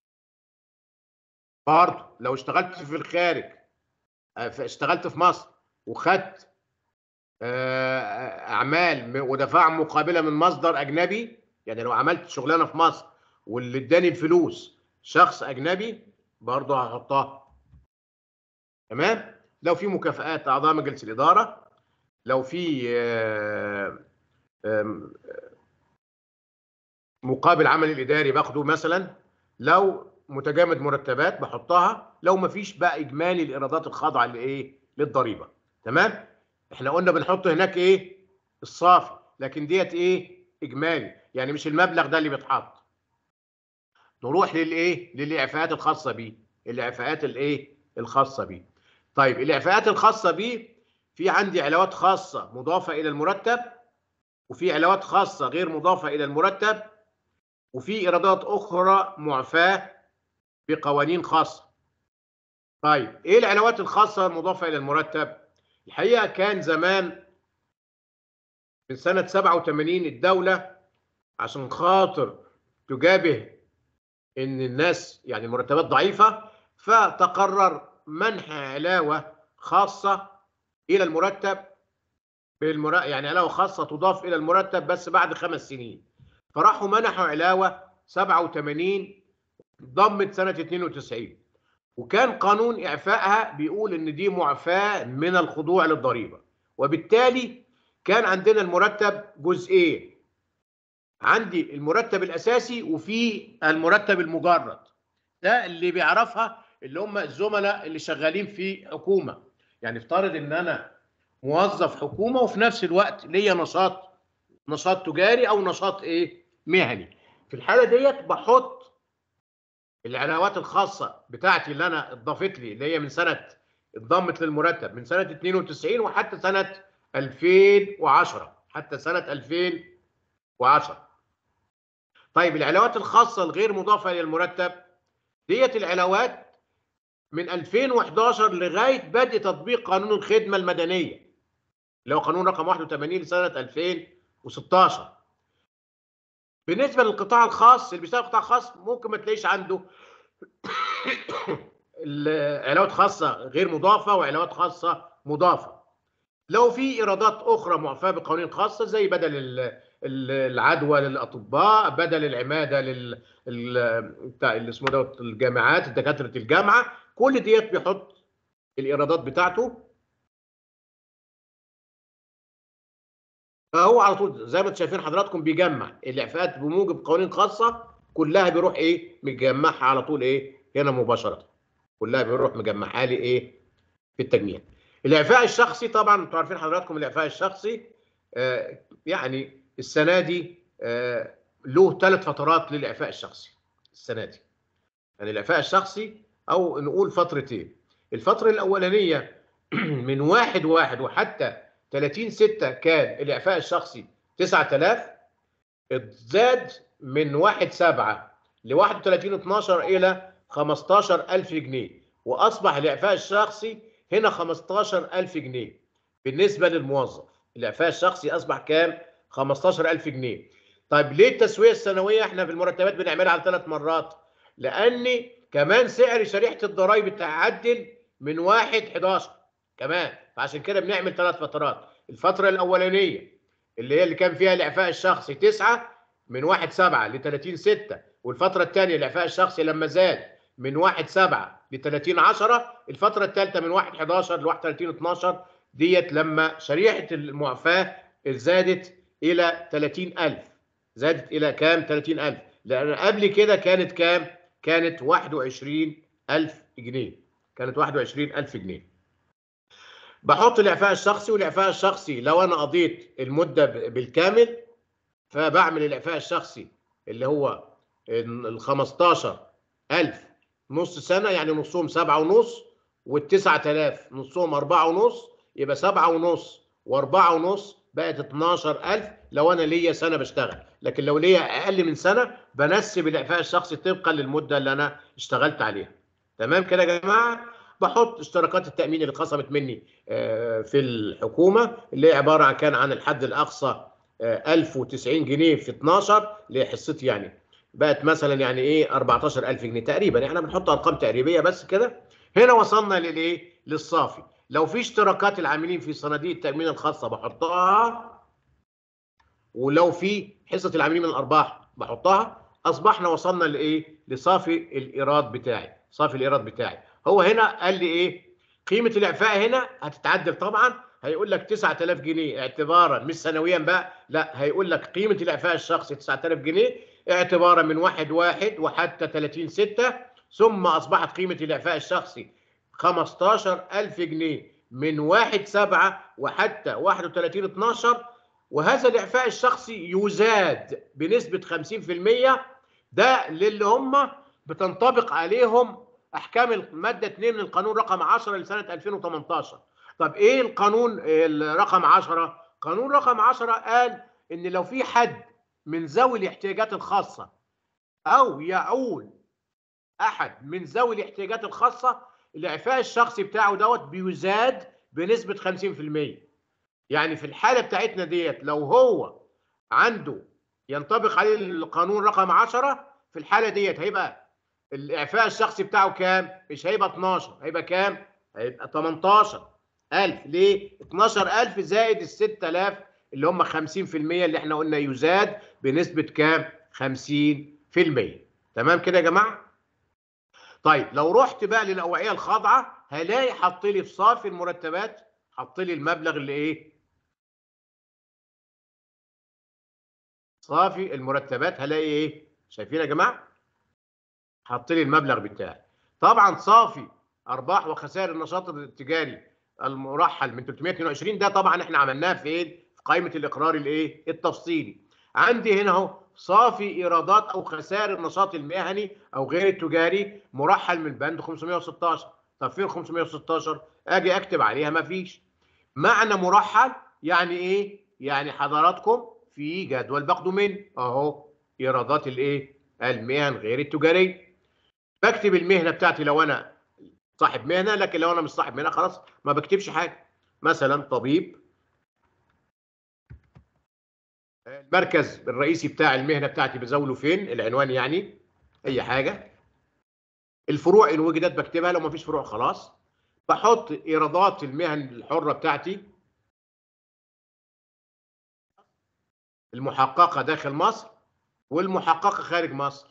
برضه لو اشتغلت في الخارج اشتغلت في مصر وخدت اعمال ودفع مقابله من مصدر اجنبي يعني لو عملت شغلانه في مصر واللي اداني الفلوس شخص اجنبي برضه هحطها تمام لو في مكافآت اعضاء مجلس الاداره لو في مقابل عمل الاداري باخده مثلا لو متجامد مرتبات بحطها لو ما فيش بقى اجمالي الايرادات الخاضعه لايه للضريبه تمام احنا قلنا بنحط هناك ايه الصافي لكن ديت ايه اجمالي يعني مش المبلغ ده اللي بيتحط نروح للايه للاعفاءات الخاصه بيه الاعفاءات الايه الخاصه بيه طيب الاعفاءات الخاصه بيه في عندي علاوات خاصه مضافه الى المرتب وفي علاوات خاصه غير مضافه الى المرتب وفي ايرادات اخرى معفاه بقوانين خاصه طيب ايه العلاوات الخاصه المضافه الى المرتب الحقيقه كان زمان من سنه 87 الدوله عشان خاطر تجابه ان الناس يعني المرتبات ضعيفه فتقرر منح علاوه خاصه الى المرتب بالمر... يعني علاوه خاصه تضاف الى المرتب بس بعد خمس سنين فراحوا منحوا علاوه 87 ضمت سنه 92 وكان قانون اعفائها بيقول ان دي معفاه من الخضوع للضريبه وبالتالي كان عندنا المرتب جزئين عندي المرتب الاساسي وفي المرتب المجرد ده اللي بيعرفها اللي هم الزملاء اللي شغالين في حكومه يعني افترض ان انا موظف حكومه وفي نفس الوقت ليا نشاط نشاط تجاري او نشاط ايه مهني في الحاله ديت بحط العلاوات الخاصه بتاعتي اللي انا اتضافت لي اللي هي من سنه اتضمت للمرتب من سنه 92 وحتى سنه 2010 حتى سنه 2010 طيب العلاوات الخاصه الغير مضافه للمرتب ديت العلاوات من 2011 لغايه بدء تطبيق قانون الخدمه المدنيه اللي هو قانون رقم 81 لسنه 2016 بالنسبه للقطاع الخاص اللي بيشتغل قطاع خاص ممكن ما تلاقيش عنده علاوات خاصه غير مضافه وعلاوات خاصه مضافه لو في ايرادات اخرى معفاه بقوانين خاصه زي بدل العدوى للاطباء بدل العماده لل اللي اسمه دوت الجامعات دكاتره الجامعه كل ديت بيحط الايرادات بتاعته فهو على طول زي ما انتم شايفين حضراتكم بيجمع الاعفاءات بموجب قوانين خاصه كلها بيروح ايه مجمعها على طول ايه هنا مباشره كلها بيروح مجمعها لي ايه في التجميع الاعفاء الشخصي طبعا انتوا عارفين حضراتكم الاعفاء الشخصي آه يعني السنه دي آه له ثلاث فترات للاعفاء الشخصي السنه دي يعني الاعفاء الشخصي او نقول فترتين الفتره الاولانيه من واحد واحد وحتى 30 6 كان الاعفاء الشخصي 9000 اتزاد من 1 7 ل 31 12 الى 15000 جنيه واصبح الاعفاء الشخصي هنا 15000 جنيه بالنسبه للموظف الاعفاء الشخصي اصبح كام 15000 جنيه طيب ليه التسويه السنويه احنا في المرتبات بنعملها على ثلاث مرات لان كمان سعر شريحه الضرائب تعدل من 1 11 كمان فعشان كده بنعمل ثلاث فترات الفتره الاولانيه اللي هي اللي كان فيها الاعفاء الشخصي 9 من 1 7 ل 30 6 والفتره الثانيه الاعفاء الشخصي لما زاد من 1 7 ل 30 10 الفتره الثالثه من 1 11 ل 31 12 ديت لما شريحه المعفاه زادت الى 30000 زادت الى كام 30000 لان قبل كده كانت كام كانت 21000 جنيه كانت 21000 جنيه بحط الاعفاء الشخصي والاعفاء الشخصي لو انا قضيت المده ب- بالكامل فبعمل الاعفاء الشخصي اللي هو ال 15000 نص سنه يعني نصهم سبعة ونص وال 9000 نصهم أربعة ونص يبقى سبعة ونص وأربعة ونص بقت 12000 لو انا ليا سنه بشتغل لكن لو ليا اقل من سنه بنسب الاعفاء الشخصي طبقا للمده اللي انا اشتغلت عليها تمام كده يا جماعه بحط اشتراكات التامين اللي اتخصمت مني آه، في الحكومه اللي هي عباره عن كان عن الحد الاقصى آه، 1090 جنيه في 12 اللي هي حصتي يعني بقت مثلا يعني ايه 14000 جنيه تقريبا يعني احنا بنحط ارقام تقريبيه بس كده هنا وصلنا للايه للصافي لو في اشتراكات العاملين في صناديق التامين الخاصه بحطها ولو في حصه العاملين من الارباح بحطها اصبحنا وصلنا لايه لصافي الايراد بتاعي صافي الايراد بتاعي هو هنا قال لي ايه قيمه الاعفاء هنا هتتعدل طبعا هيقول لك 9000 جنيه اعتبارا مش سنويا بقى لا هيقول لك قيمه الاعفاء الشخصي 9000 جنيه اعتبارا من 1 1 وحتى 30 6 ثم اصبحت قيمه الاعفاء الشخصي 15000 جنيه من 1 7 وحتى 31 12 وهذا الاعفاء الشخصي يزاد بنسبه 50% ده للي هم بتنطبق عليهم احكام الماده 2 من القانون رقم 10 لسنه 2018 طب ايه القانون الرقم 10 قانون رقم 10 قال ان لو في حد من ذوي الاحتياجات الخاصه او يعول احد من ذوي الاحتياجات الخاصه الاعفاء الشخصي بتاعه دوت بيزاد بنسبه 50% يعني في الحاله بتاعتنا ديت لو هو عنده ينطبق عليه القانون رقم 10 في الحاله ديت هيبقى الاعفاء الشخصي بتاعه كام؟ مش هيبقى 12 هيبقى كام؟ هيبقى 18000 ليه؟ 12000 زائد ال 6000 اللي هم 50% اللي احنا قلنا يزاد بنسبه كام؟ 50% تمام كده يا جماعه؟ طيب لو رحت بقى للاوعيه الخاضعه هلاقي حط لي في صافي المرتبات حط لي المبلغ اللي ايه؟ صافي المرتبات هلاقي ايه؟ شايفين يا جماعه؟ حط لي المبلغ بتاعي. طبعا صافي ارباح وخسائر النشاط التجاري المرحل من 322 ده طبعا احنا عملناه فين؟ في قائمه الاقرار الايه؟ التفصيلي. عندي هنا اهو صافي ايرادات او خسائر النشاط المهني او غير التجاري مرحل من بند 516 طب فين 516 اجي اكتب عليها مفيش معنى مرحل يعني ايه يعني حضراتكم في جدول باخده من اهو ايرادات الايه المهن غير التجاريه بكتب المهنه بتاعتي لو انا صاحب مهنه لكن لو انا مش صاحب مهنه خلاص ما بكتبش حاجه مثلا طبيب المركز الرئيسي بتاع المهنه بتاعتي بزاوله فين العنوان يعني اي حاجه الفروع ان وجدت بكتبها لو ما فيش فروع خلاص بحط ايرادات المهن الحره بتاعتي المحققه داخل مصر والمحققه خارج مصر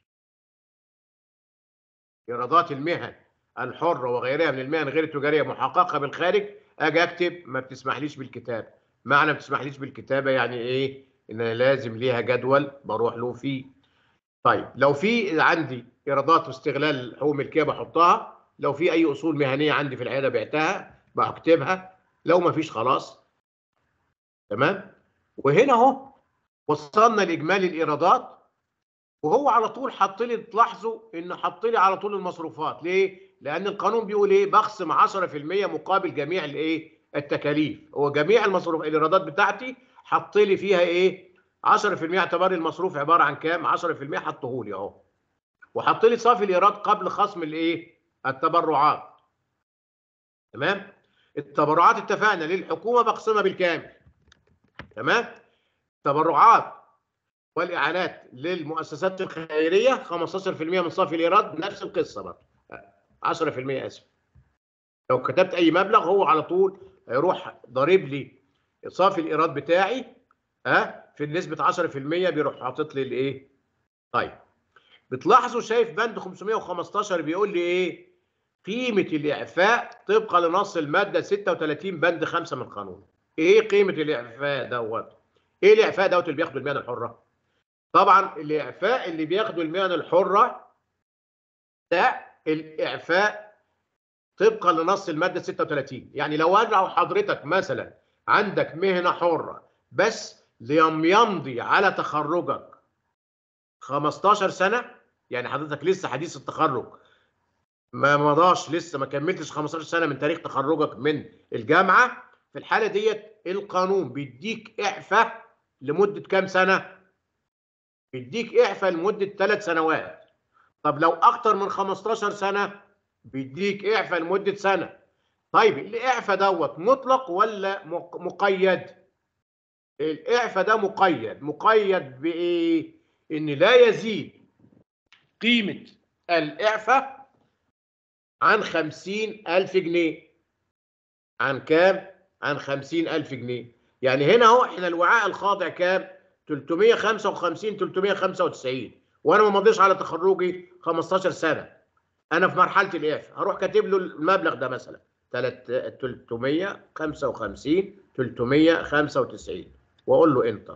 ايرادات المهن الحره وغيرها من المهن غير التجاريه محققه بالخارج اجي اكتب ما بتسمحليش بالكتاب معنى ما بتسمحليش بالكتابه يعني ايه ان أنا لازم ليها جدول بروح له فيه طيب لو في عندي ايرادات واستغلال حقوق ملكيه بحطها لو في اي اصول مهنيه عندي في العياده بعتها بكتبها لو ما فيش خلاص تمام وهنا اهو وصلنا لاجمالي الايرادات وهو على طول حط لي تلاحظوا انه حط لي على طول المصروفات ليه لان القانون بيقول ايه بخصم 10% مقابل جميع الايه التكاليف هو جميع المصروف الايرادات بتاعتي حط لي فيها ايه 10% اعتبار المصروف عباره عن كام 10% حطه لي اهو وحط لي صافي الايراد قبل خصم الايه التبرعات تمام التبرعات اتفقنا للحكومه بقسمها بالكامل تمام تبرعات والاعانات للمؤسسات الخيريه 15% من صافي الايراد نفس القصه برضه 10% اسف لو كتبت اي مبلغ هو على طول هيروح ضارب لي صافي الايراد بتاعي ها في نسبه 10% بيروح حاطط لي الايه طيب بتلاحظوا شايف بند 515 بيقول لي ايه قيمه الاعفاء طبقا لنص الماده 36 بند 5 من القانون ايه قيمه الاعفاء دوت ايه الاعفاء دوت اللي بياخده المهن الحره طبعا الاعفاء اللي بياخده المهن الحره ده الاعفاء طبقا لنص الماده 36 يعني لو لو حضرتك مثلا عندك مهنه حره بس لم يمضي على تخرجك 15 سنه يعني حضرتك لسه حديث التخرج ما مضاش لسه ما كملتش 15 سنه من تاريخ تخرجك من الجامعه في الحاله ديت القانون بيديك اعفاء لمده كام سنه؟ بيديك اعفاء لمده ثلاث سنوات طب لو اكتر من 15 سنه بيديك اعفاء لمده سنه طيب الاعفاء دوت مطلق ولا مقيد؟ الاعفاء ده مقيد مقيد بايه؟ ان لا يزيد قيمه الاعفاء عن خمسين ألف جنيه عن كام؟ عن خمسين ألف جنيه يعني هنا اهو احنا الوعاء الخاضع كام؟ 355 395 وانا ما مضيش على تخرجي 15 سنه انا في مرحله الاعفاء هروح كاتب له المبلغ ده مثلا 355 395 واقول له انتر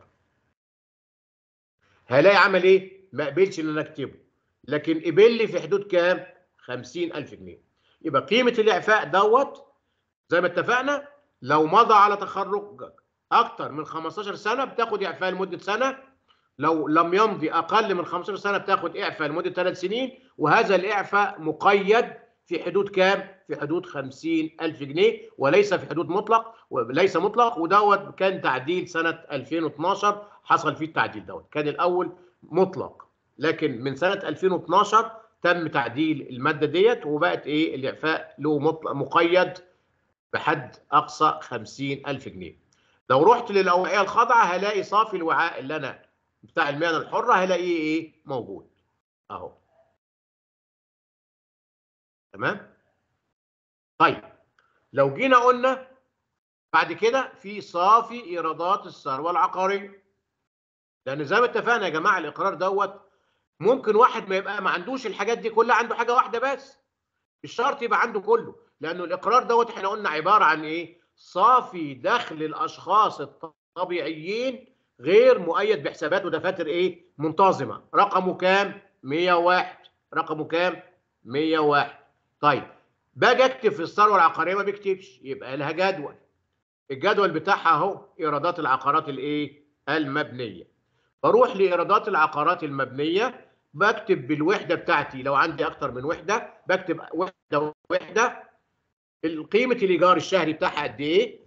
هلاقي عمل ايه؟ ما قبلش ان انا اكتبه لكن قبل لي في حدود كام؟ 50000 جنيه يبقى قيمه الاعفاء دوت زي ما اتفقنا لو مضى على تخرج اكتر من 15 سنه بتاخد اعفاء لمده سنه لو لم يمضي اقل من 15 سنه بتاخد اعفاء لمده ثلاث سنين وهذا الاعفاء مقيد في حدود كام؟ في حدود 50000 جنيه وليس في حدود مطلق وليس مطلق ودوت كان تعديل سنه 2012 حصل فيه التعديل دوت كان الاول مطلق لكن من سنه 2012 تم تعديل الماده ديت وبقت ايه الاعفاء له مطلق مقيد بحد اقصى 50000 جنيه لو رحت للاوعيه الخاضعه هلاقي صافي الوعاء اللي انا بتاع المهن الحره هلاقيه ايه موجود اهو تمام طيب لو جينا قلنا بعد كده في صافي ايرادات الثروه العقاريه لان زي ما اتفقنا يا جماعه الاقرار دوت ممكن واحد ما يبقى ما عندوش الحاجات دي كلها عنده حاجه واحده بس مش شرط يبقى عنده كله لانه الاقرار دوت احنا قلنا عباره عن ايه صافي دخل الاشخاص الطبيعيين غير مؤيد بحسابات ودفاتر ايه منتظمه رقمه كام 101 رقمه كام 101 طيب باجي اكتب في الثروه العقاريه ما بيكتبش يبقى لها جدول الجدول بتاعها اهو ايرادات العقارات الايه المبنيه بروح لايرادات العقارات المبنيه بكتب بالوحده بتاعتي لو عندي اكتر من وحده بكتب وحده وحده قيمه الايجار الشهري بتاعها قد ايه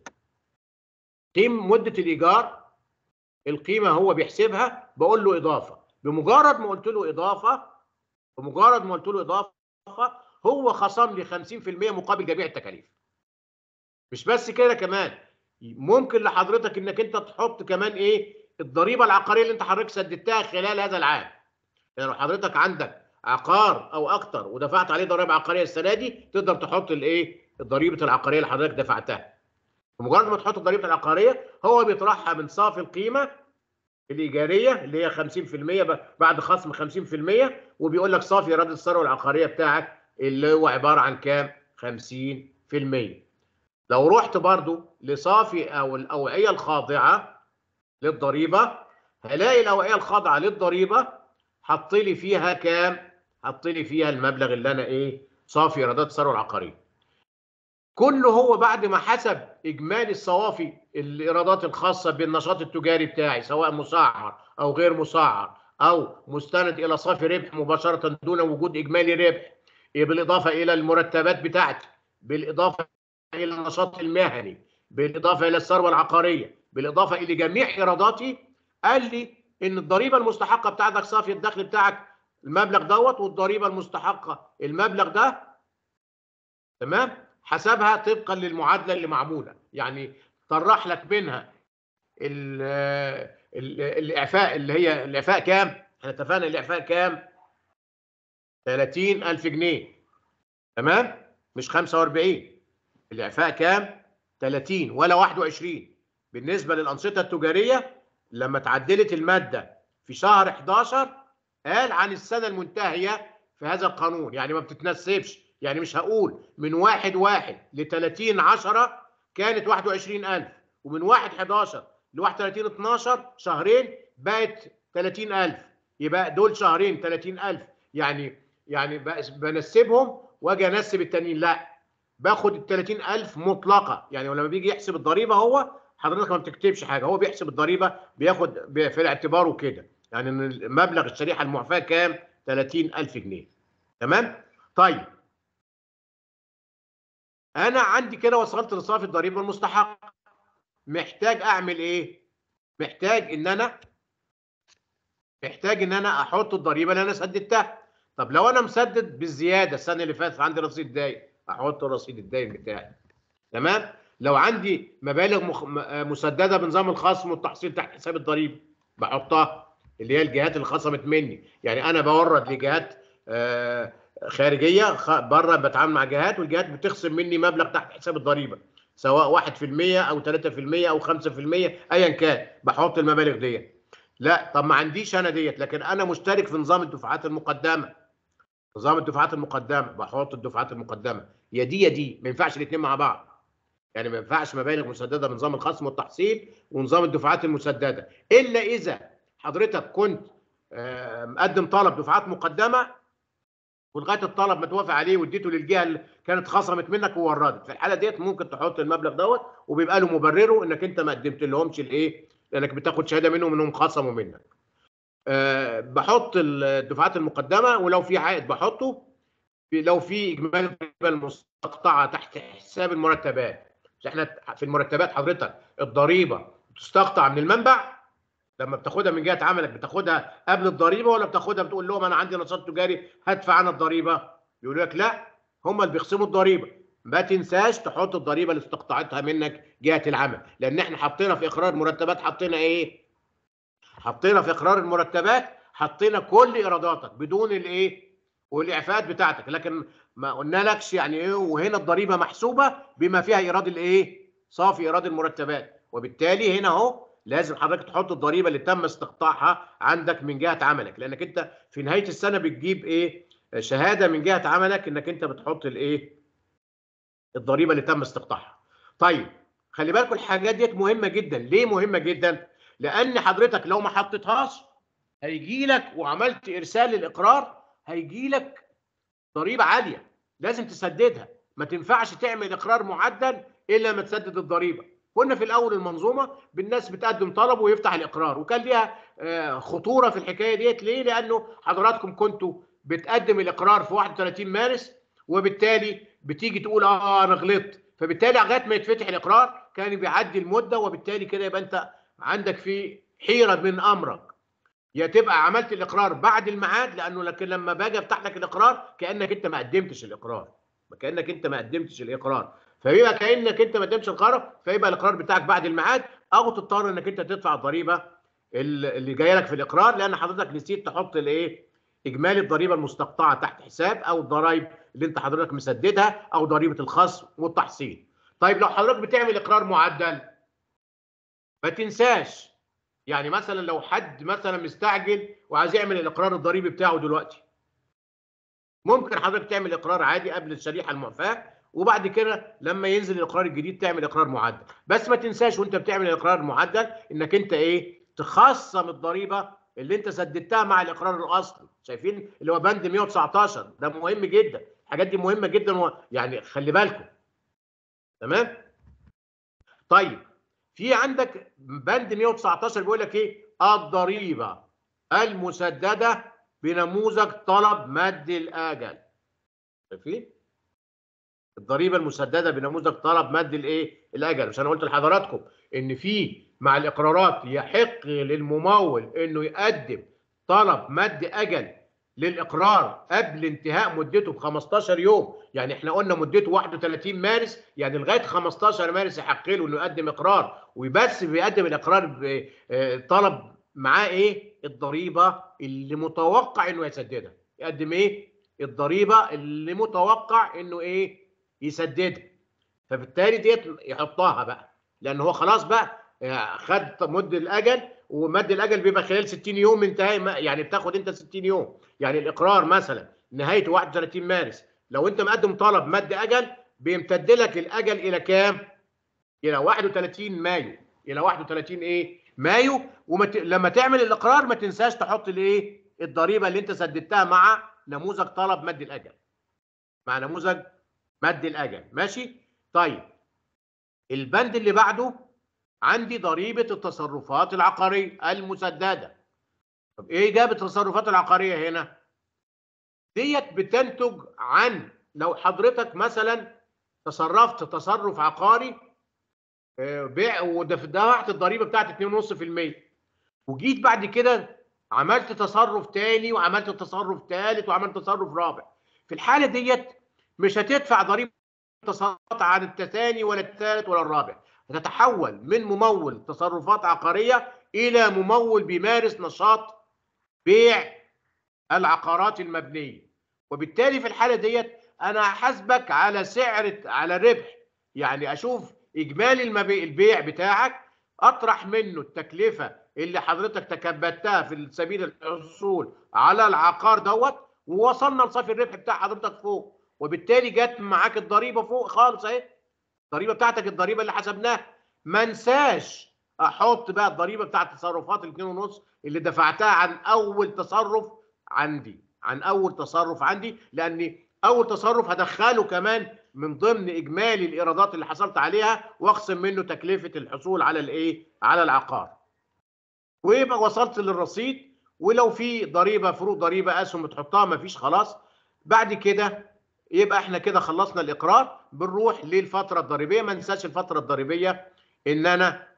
قيمه مده الايجار القيمه هو بيحسبها بقول له اضافه بمجرد ما قلت له اضافه بمجرد ما قلت له اضافه هو خصم لي 50% مقابل جميع التكاليف مش بس كده كمان ممكن لحضرتك انك انت تحط كمان ايه الضريبه العقاريه اللي انت حضرتك سددتها خلال هذا العام يعني لو حضرتك عندك عقار او اكتر ودفعت عليه ضريبه عقاريه السنه دي تقدر تحط الايه الضريبه العقاريه اللي حضرتك دفعتها بمجرد ما تحط الضريبه العقاريه هو بيطرحها من صافي القيمه الايجاريه اللي هي 50% بعد خصم 50% وبيقول لك صافي ايراد الثروه العقاريه بتاعك اللي هو عباره عن كام 50% لو رحت برضو لصافي او الاوعيه الخاضعه للضريبه هلاقي الاوعيه الخاضعه للضريبه حط لي فيها كام حط لي فيها المبلغ اللي انا ايه صافي ايرادات الثروه العقاريه كله هو بعد ما حسب اجمالي الصوافي الايرادات الخاصه بالنشاط التجاري بتاعي سواء مسعر او غير مسعر او مستند الى صافي ربح مباشره دون وجود اجمالي ربح بالاضافه الى المرتبات بتاعتي بالاضافه الى النشاط المهني بالاضافه الى الثروه العقاريه بالاضافه الى جميع ايراداتي قال لي ان الضريبه المستحقه بتاعتك صافي الدخل بتاعك المبلغ دوت والضريبه المستحقه المبلغ ده تمام حسبها طبقا للمعادله اللي معموله يعني طرح لك منها ال ال الاعفاء اللي هي الاعفاء كام احنا اتفقنا الاعفاء كام 30000 جنيه تمام مش 45 الاعفاء كام 30 ولا 21 بالنسبه للانشطه التجاريه لما تعدلت الماده في شهر 11 قال عن السنه المنتهيه في هذا القانون يعني ما بتتنسبش يعني مش هقول من واحد واحد ل 30 10 كانت 21000 ومن 1 11 ل 31 12 شهرين بقت 30000 يبقى دول شهرين 30000 يعني يعني بنسبهم واجي انسب التانيين لا باخد ال 30000 مطلقه يعني لما بيجي يحسب الضريبه هو حضرتك ما بتكتبش حاجه هو بيحسب الضريبه بياخد ب- في الاعتبار وكده يعني ان مبلغ الشريحه المعفاه كام 30000 جنيه تمام طيب انا عندي كده وصلت لصافي الضريبه المستحق محتاج اعمل ايه محتاج ان انا محتاج ان انا احط الضريبه اللي انا سددتها طب لو انا مسدد بالزياده السنه اللي فاتت عندي رصيد داين احط الرصيد الداين بتاعي تمام لو عندي مبالغ مخ... م- آه مسدده بنظام الخصم والتحصيل تحت حساب الضريبه بحطها اللي هي الجهات اللي خصمت مني يعني انا بورد لجهات آه، خارجيه خ- بره بتعامل مع جهات والجهات بتخصم مني مبلغ تحت حساب الضريبه سواء 1% او 3% او 5% ايا كان بحط المبالغ ديت لا طب ما عنديش انا ديت لكن انا مشترك في نظام الدفعات المقدمه نظام الدفعات المقدمه بحط الدفعات المقدمه يا دي يا دي ما ينفعش الاثنين مع بعض يعني ما ينفعش مبالغ مسدده بنظام الخصم والتحصيل ونظام الدفعات المسدده الا اذا حضرتك كنت آه، مقدم طلب دفعات مقدمه ولغايه الطلب ما توافق عليه واديته للجهه اللي كانت خصمت منك ووردت في الحاله ديت ممكن تحط المبلغ دوت وبيبقى له مبرره انك انت ما قدمت لهمش الايه لانك بتاخد شهاده منهم انهم خصموا منك أه بحط الدفعات المقدمه ولو في عائد بحطه في- لو في اجمالي الضريبه المستقطعه تحت حساب المرتبات مش احنا في المرتبات حضرتك الضريبه تستقطع من المنبع لما بتاخدها من جهه عملك بتاخدها قبل الضريبه ولا بتاخدها بتقول لهم انا عندي نشاط تجاري هدفع انا الضريبه يقولوا لك لا هم اللي بيخصموا الضريبه ما تنساش تحط الضريبه اللي استقطعتها منك جهه العمل لان احنا حطينا في اقرار المرتبات حطينا ايه حطينا في اقرار المرتبات حطينا كل ايراداتك بدون الايه والاعفاءات بتاعتك لكن ما قلنالكش يعني ايه وهنا الضريبه محسوبه بما فيها ايراد الايه صافي ايراد المرتبات وبالتالي هنا اهو لازم حضرتك تحط الضريبه اللي تم استقطاعها عندك من جهه عملك لانك انت في نهايه السنه بتجيب ايه شهاده من جهه عملك انك انت بتحط الايه الضريبه اللي تم استقطاعها طيب خلي بالكم الحاجات ديت مهمه جدا ليه مهمه جدا لان حضرتك لو ما حطيتهاش هيجي لك وعملت ارسال للاقرار هيجي لك ضريبه عاليه لازم تسددها ما تنفعش تعمل اقرار معدل الا لما تسدد الضريبه كنا في الاول المنظومه بالناس بتقدم طلب ويفتح الاقرار وكان ليها آه، خطوره في الحكايه ديت ليه لانه حضراتكم كنتوا بتقدم الاقرار في 31 مارس وبالتالي بتيجي تقول اه انا غلطت فبالتالي لغايه ما يتفتح الاقرار كان بيعدي المده وبالتالي كده يبقى انت عندك في حيره من امرك يا تبقى عملت الاقرار بعد الميعاد لانه لكن لما باجي افتح لك الاقرار كانك انت ما قدمتش الاقرار كانك انت ما قدمتش الاقرار فيبقى كانك انت ما قدمتش الاقرار فيبقى الاقرار بتاعك بعد الميعاد او تضطر انك انت تدفع الضريبه ال- اللي جايه لك في الاقرار لان حضرتك نسيت تحط الايه اجمالي الضريبه المستقطعه تحت حساب او الضرايب اللي انت حضرتك مسددها او ضريبه الخصم والتحصيل طيب لو حضرتك بتعمل اقرار معدل ما تنساش يعني مثلا لو حد مثلا مستعجل وعايز يعمل الاقرار الضريبي بتاعه دلوقتي ممكن حضرتك تعمل اقرار عادي قبل الشريحه المعفاه وبعد كده لما ينزل الاقرار الجديد تعمل اقرار معدل بس ما تنساش وانت بتعمل الاقرار المعدل انك انت ايه تخصم الضريبه اللي انت سددتها مع الاقرار الاصلي شايفين اللي هو بند 119 ده مهم جدا الحاجات دي مهمه جدا و... يعني خلي بالكم تمام طيب في عندك بند 119 بيقول لك ايه الضريبه المسدده بنموذج طلب مد الاجل شايفين الضريبه المسدده بنموذج طلب مد الايه الاجل مش انا قلت لحضراتكم ان في مع الاقرارات يحق للممول انه يقدم طلب مد اجل للاقرار قبل انتهاء مدته ب 15 يوم يعني احنا قلنا مدته 31 مارس يعني لغايه 15 مارس يحق له انه يقدم اقرار وبس بيقدم الاقرار طلب معاه ايه الضريبه اللي متوقع انه يسددها يقدم ايه الضريبه اللي متوقع انه ايه يسددها فبالتالي ديت يحطها بقى لان هو خلاص بقى خد مد الاجل ومد الاجل بيبقى خلال 60 يوم من انتهاء يعني بتاخد انت 60 يوم يعني الاقرار مثلا نهايته 31 مارس لو انت مقدم طلب مد اجل بيمتد لك الاجل الى كام؟ الى 31 مايو الى 31 ايه؟ مايو ولما تعمل الاقرار ما تنساش تحط الايه؟ الضريبه اللي انت سددتها مع نموذج طلب مد الاجل. مع نموذج مد الاجل ماشي طيب البند اللي بعده عندي ضريبه التصرفات العقاريه المسدده طب ايه جاب التصرفات العقاريه هنا ديت بتنتج عن لو حضرتك مثلا تصرفت تصرف عقاري آه، بيع ودفعت الضريبه بتاعت 2.5% وجيت بعد كده عملت تصرف تاني وعملت تصرف تالت وعملت تصرف رابع في الحاله ديت مش هتدفع ضريبه تصرفات عن الثاني ولا الثالث ولا الرابع هتتحول من ممول تصرفات عقاريه الى ممول بيمارس نشاط بيع العقارات المبنيه وبالتالي في الحاله ديت انا هحاسبك على سعر على الربح يعني اشوف اجمالي المبيع البيع بتاعك اطرح منه التكلفه اللي حضرتك تكبدتها في سبيل الحصول على العقار دوت ووصلنا لصافي الربح بتاع حضرتك فوق وبالتالي جت معاك الضريبه فوق خالص اهي الضريبه بتاعتك الضريبه اللي حسبناها ما انساش احط بقى الضريبه بتاعت التصرفات الاثنين ونص اللي دفعتها عن اول تصرف عندي عن اول تصرف عندي لان اول تصرف هدخله كمان من ضمن اجمالي الايرادات اللي حصلت عليها واخصم منه تكلفه الحصول على الايه على العقار ويبقى وصلت للرصيد ولو في ضريبه فروق ضريبه اسهم بتحطها مفيش خلاص بعد كده يبقى احنا كده خلصنا الاقرار بنروح للفتره الضريبيه ما ننساش الفتره الضريبيه ان انا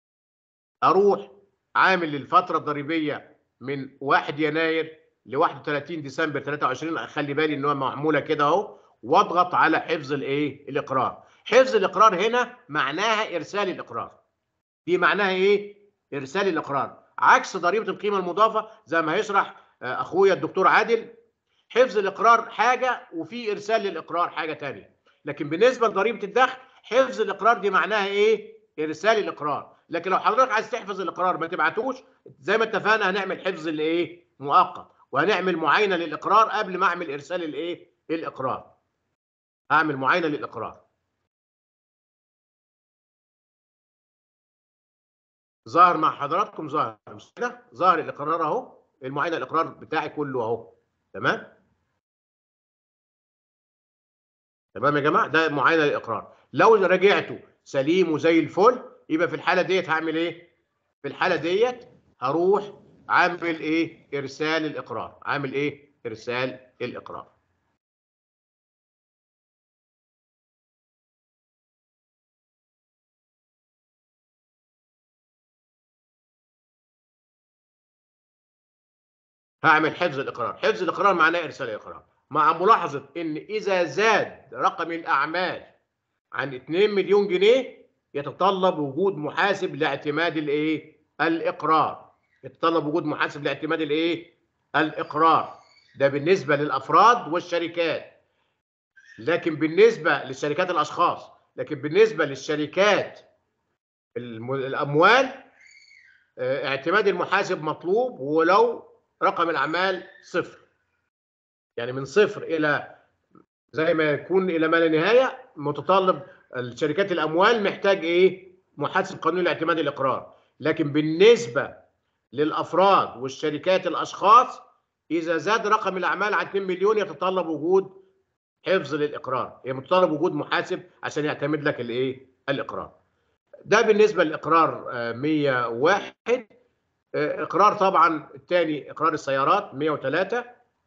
اروح عامل الفتره الضريبيه من 1 يناير ل 31 ديسمبر 23 اخلي بالي ان هو معموله كده اهو واضغط على حفظ الايه الاقرار حفظ الاقرار هنا معناها ارسال الاقرار دي معناها ايه ارسال الاقرار عكس ضريبه القيمه المضافه زي ما هيشرح اخويا الدكتور عادل حفظ الاقرار حاجه وفي ارسال للاقرار حاجه ثانيه لكن بالنسبه لضريبه الدخل حفظ الاقرار دي معناها ايه ارسال الاقرار لكن لو حضرتك عايز تحفظ الاقرار ما تبعتوش زي ما اتفقنا هنعمل حفظ الايه مؤقت وهنعمل معاينه للاقرار قبل ما اعمل ارسال الايه الاقرار هعمل معاينه للاقرار ظاهر مع حضراتكم ظاهر مش كده ظاهر الاقرار اهو المعاينه الاقرار بتاعي كله اهو تمام تمام يا جماعه ده معاينه للاقرار لو راجعته سليم وزي الفل يبقى في الحاله ديت هعمل ايه في الحاله ديت هروح عامل ايه ارسال الاقرار عامل ايه ارسال الاقرار هعمل حفظ الاقرار حفظ الاقرار معناه ارسال الاقرار مع ملاحظه ان اذا زاد رقم الاعمال عن 2 مليون جنيه يتطلب وجود محاسب لاعتماد الايه الاقرار يتطلب وجود محاسب لاعتماد الايه الاقرار ده بالنسبه للافراد والشركات لكن بالنسبه للشركات الاشخاص لكن بالنسبه للشركات الاموال اعتماد المحاسب مطلوب ولو رقم الاعمال صفر يعني من صفر الى زي ما يكون الى ما لا نهايه متطلب الشركات الاموال محتاج ايه محاسب قانوني لاعتماد الاقرار لكن بالنسبه للافراد والشركات الاشخاص اذا زاد رقم الاعمال عن 2 مليون يتطلب وجود حفظ للاقرار يعني متطلب وجود محاسب عشان يعتمد لك الايه الاقرار ده بالنسبه للاقرار 101 اقرار طبعا الثاني اقرار السيارات 103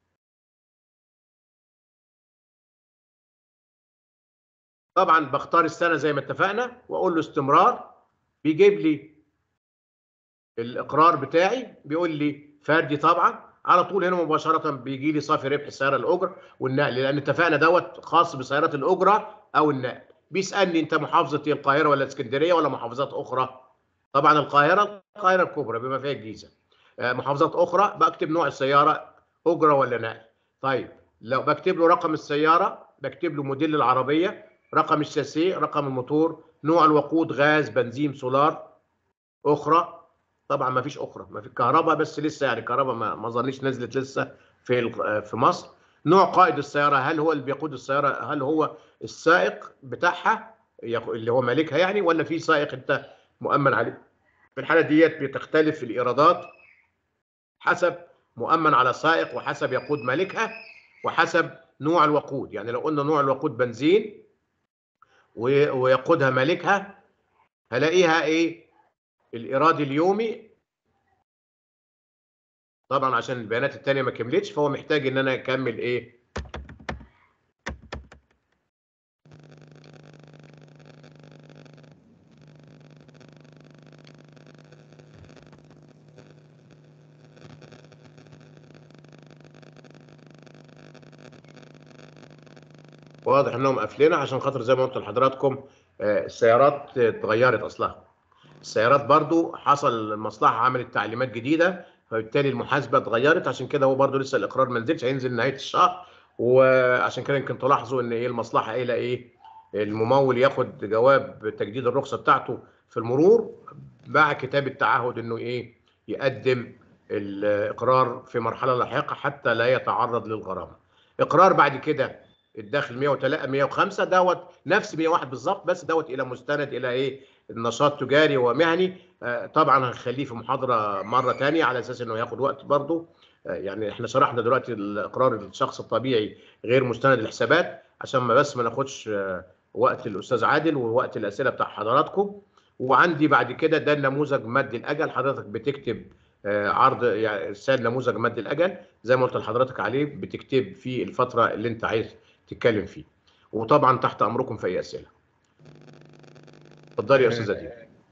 طبعا بختار السنه زي ما اتفقنا واقول له استمرار بيجيب لي الاقرار بتاعي بيقول لي فردي طبعا على طول هنا مباشره بيجي لي صافي ربح السياره الاجره والنقل لان اتفقنا دوت خاص بسيارات الاجره او النقل بيسالني انت محافظه ايه القاهره ولا اسكندريه ولا محافظات اخرى طبعا القاهره القاهره الكبرى بما فيها الجيزه محافظات اخرى بكتب نوع السياره اجره ولا نقل طيب لو بكتب له رقم السياره بكتب له موديل العربيه رقم الشاسيه رقم الموتور نوع الوقود غاز بنزين سولار اخرى طبعا ما فيش اخرى ما في كهرباء بس لسه يعني كهرباء ما ما ظنيش نزلت لسه في في مصر نوع قائد السياره هل هو اللي بيقود السياره هل هو السائق بتاعها اللي هو مالكها يعني ولا في سائق انت مؤمن عليه في الحاله ديت بتختلف في الايرادات حسب مؤمن على سائق وحسب يقود مالكها وحسب نوع الوقود يعني لو قلنا نوع الوقود بنزين ويقودها مالكها هلاقيها ايه الايراد اليومي طبعا عشان البيانات الثانيه ما كملتش فهو محتاج ان انا اكمل ايه واضح انهم قافلينها عشان خاطر زي ما قلت لحضراتكم السيارات اتغيرت اصلها السيارات برضو حصل المصلحه عملت تعليمات جديده فبالتالي المحاسبه اتغيرت عشان كده هو برضو لسه الاقرار ما نزلش هينزل نهايه الشهر وعشان كده يمكن تلاحظوا ان ايه المصلحه قايله ايه الممول ياخد جواب تجديد الرخصه بتاعته في المرور مع كتاب التعهد انه ايه يقدم الاقرار في مرحله لاحقه حتى لا يتعرض للغرامه اقرار بعد كده الداخل 103 105 دوت نفس 101 بالظبط بس دوت الى مستند الى ايه النشاط تجاري ومهني آه طبعا هنخليه في محاضره مره ثانيه على اساس انه ياخد وقت برضه آه يعني احنا شرحنا دلوقتي الاقرار الشخص الطبيعي غير مستند الحسابات عشان ما بس ما ناخدش آه وقت الاستاذ عادل ووقت الاسئله بتاع حضراتكم وعندي بعد كده ده النموذج مد الاجل حضرتك بتكتب عرض يعني رسالة نموذج مد الاجل زي ما قلت لحضرتك عليه بتكتب في الفتره اللي انت عايز تتكلم فيه وطبعا تحت امركم في اي اسئله اتفضلي يا استاذ اديب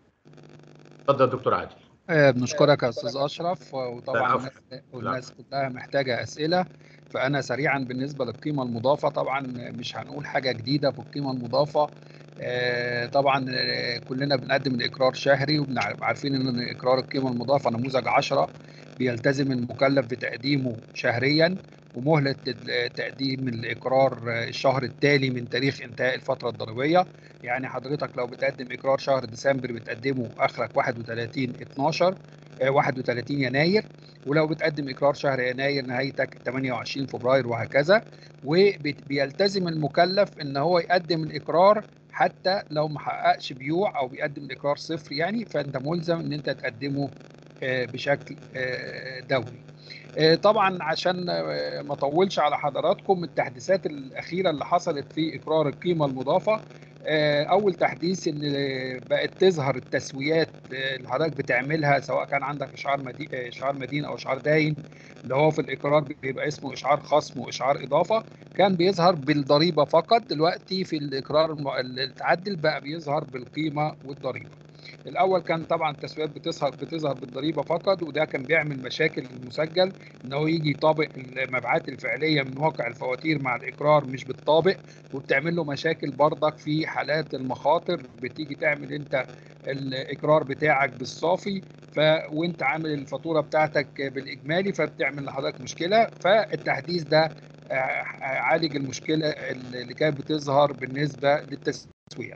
اتفضل دكتور عادل بنشكرك يا استاذ اشرف وطبعا الناس, والناس كلها محتاجه اسئله فانا سريعا بالنسبه للقيمه المضافه طبعا مش هنقول حاجه جديده في القيمه المضافه طبعا كلنا بنقدم الاقرار شهري وعارفين ان اقرار القيمه المضافه نموذج 10 بيلتزم المكلف بتقديمه شهريا ومهله تقديم الاقرار الشهر التالي من تاريخ انتهاء الفتره الضريبيه يعني حضرتك لو بتقدم اقرار شهر ديسمبر بتقدمه اخرك 31 12 31 يناير ولو بتقدم اقرار شهر يناير نهايتك 28 فبراير وهكذا وبيلتزم المكلف ان هو يقدم الاقرار حتى لو ما حققش بيوع او بيقدم الاقرار صفر يعني فانت ملزم ان انت تقدمه بشكل دوري طبعا عشان ما اطولش على حضراتكم التحديثات الاخيره اللي حصلت في اقرار القيمه المضافه اول تحديث ان بقت تظهر التسويات اللي حضرتك بتعملها سواء كان عندك اشعار مدين اشعار مدين او اشعار داين اللي هو في الاقرار بيبقى اسمه اشعار خصم واشعار اضافه كان بيظهر بالضريبه فقط دلوقتي في الاقرار التعدل بقى بيظهر بالقيمه والضريبه الاول كان طبعا التسويات بتظهر بتظهر بالضريبه فقط وده كان بيعمل مشاكل للمسجل ان هو يجي يطابق المبيعات الفعليه من واقع الفواتير مع الاقرار مش بتطابق وبتعمل له مشاكل برضك في حالات المخاطر بتيجي تعمل انت الاقرار بتاعك بالصافي ف وانت عامل الفاتوره بتاعتك بالاجمالي فبتعمل لحضرتك مشكله فالتحديث ده عالج المشكله اللي كانت بتظهر بالنسبه للتسويات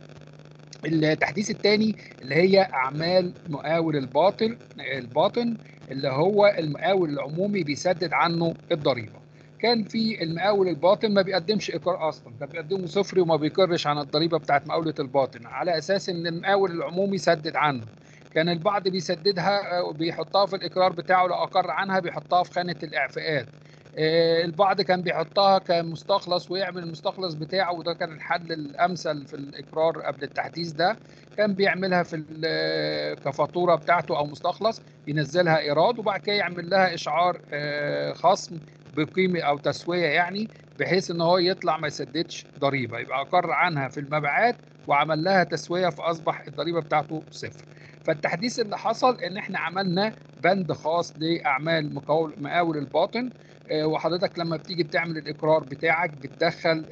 التحديث الثاني اللي هي اعمال مقاول الباطن الباطن اللي هو المقاول العمومي بيسدد عنه الضريبه كان في المقاول الباطن ما بيقدمش اقرار اصلا كان بيقدمه صفري وما بيقرش عن الضريبه بتاعت مقاوله الباطن على اساس ان المقاول العمومي سدد عنه كان البعض بيسددها وبيحطها في الاقرار بتاعه لو اقر عنها بيحطها في خانه الاعفاءات البعض كان بيحطها كمستخلص ويعمل المستخلص بتاعه وده كان الحل الامثل في الاقرار قبل التحديث ده كان بيعملها في كفاتوره بتاعته او مستخلص ينزلها ايراد وبعد كده يعمل لها اشعار خصم بقيمه او تسويه يعني بحيث ان هو يطلع ما يسددش ضريبه يبقى اقر عنها في المبيعات وعمل لها تسويه فاصبح الضريبه بتاعته صفر فالتحديث اللي حصل ان احنا عملنا بند خاص لاعمال مقاول مقاول الباطن وحضرتك لما بتيجي بتعمل الاقرار بتاعك بتدخل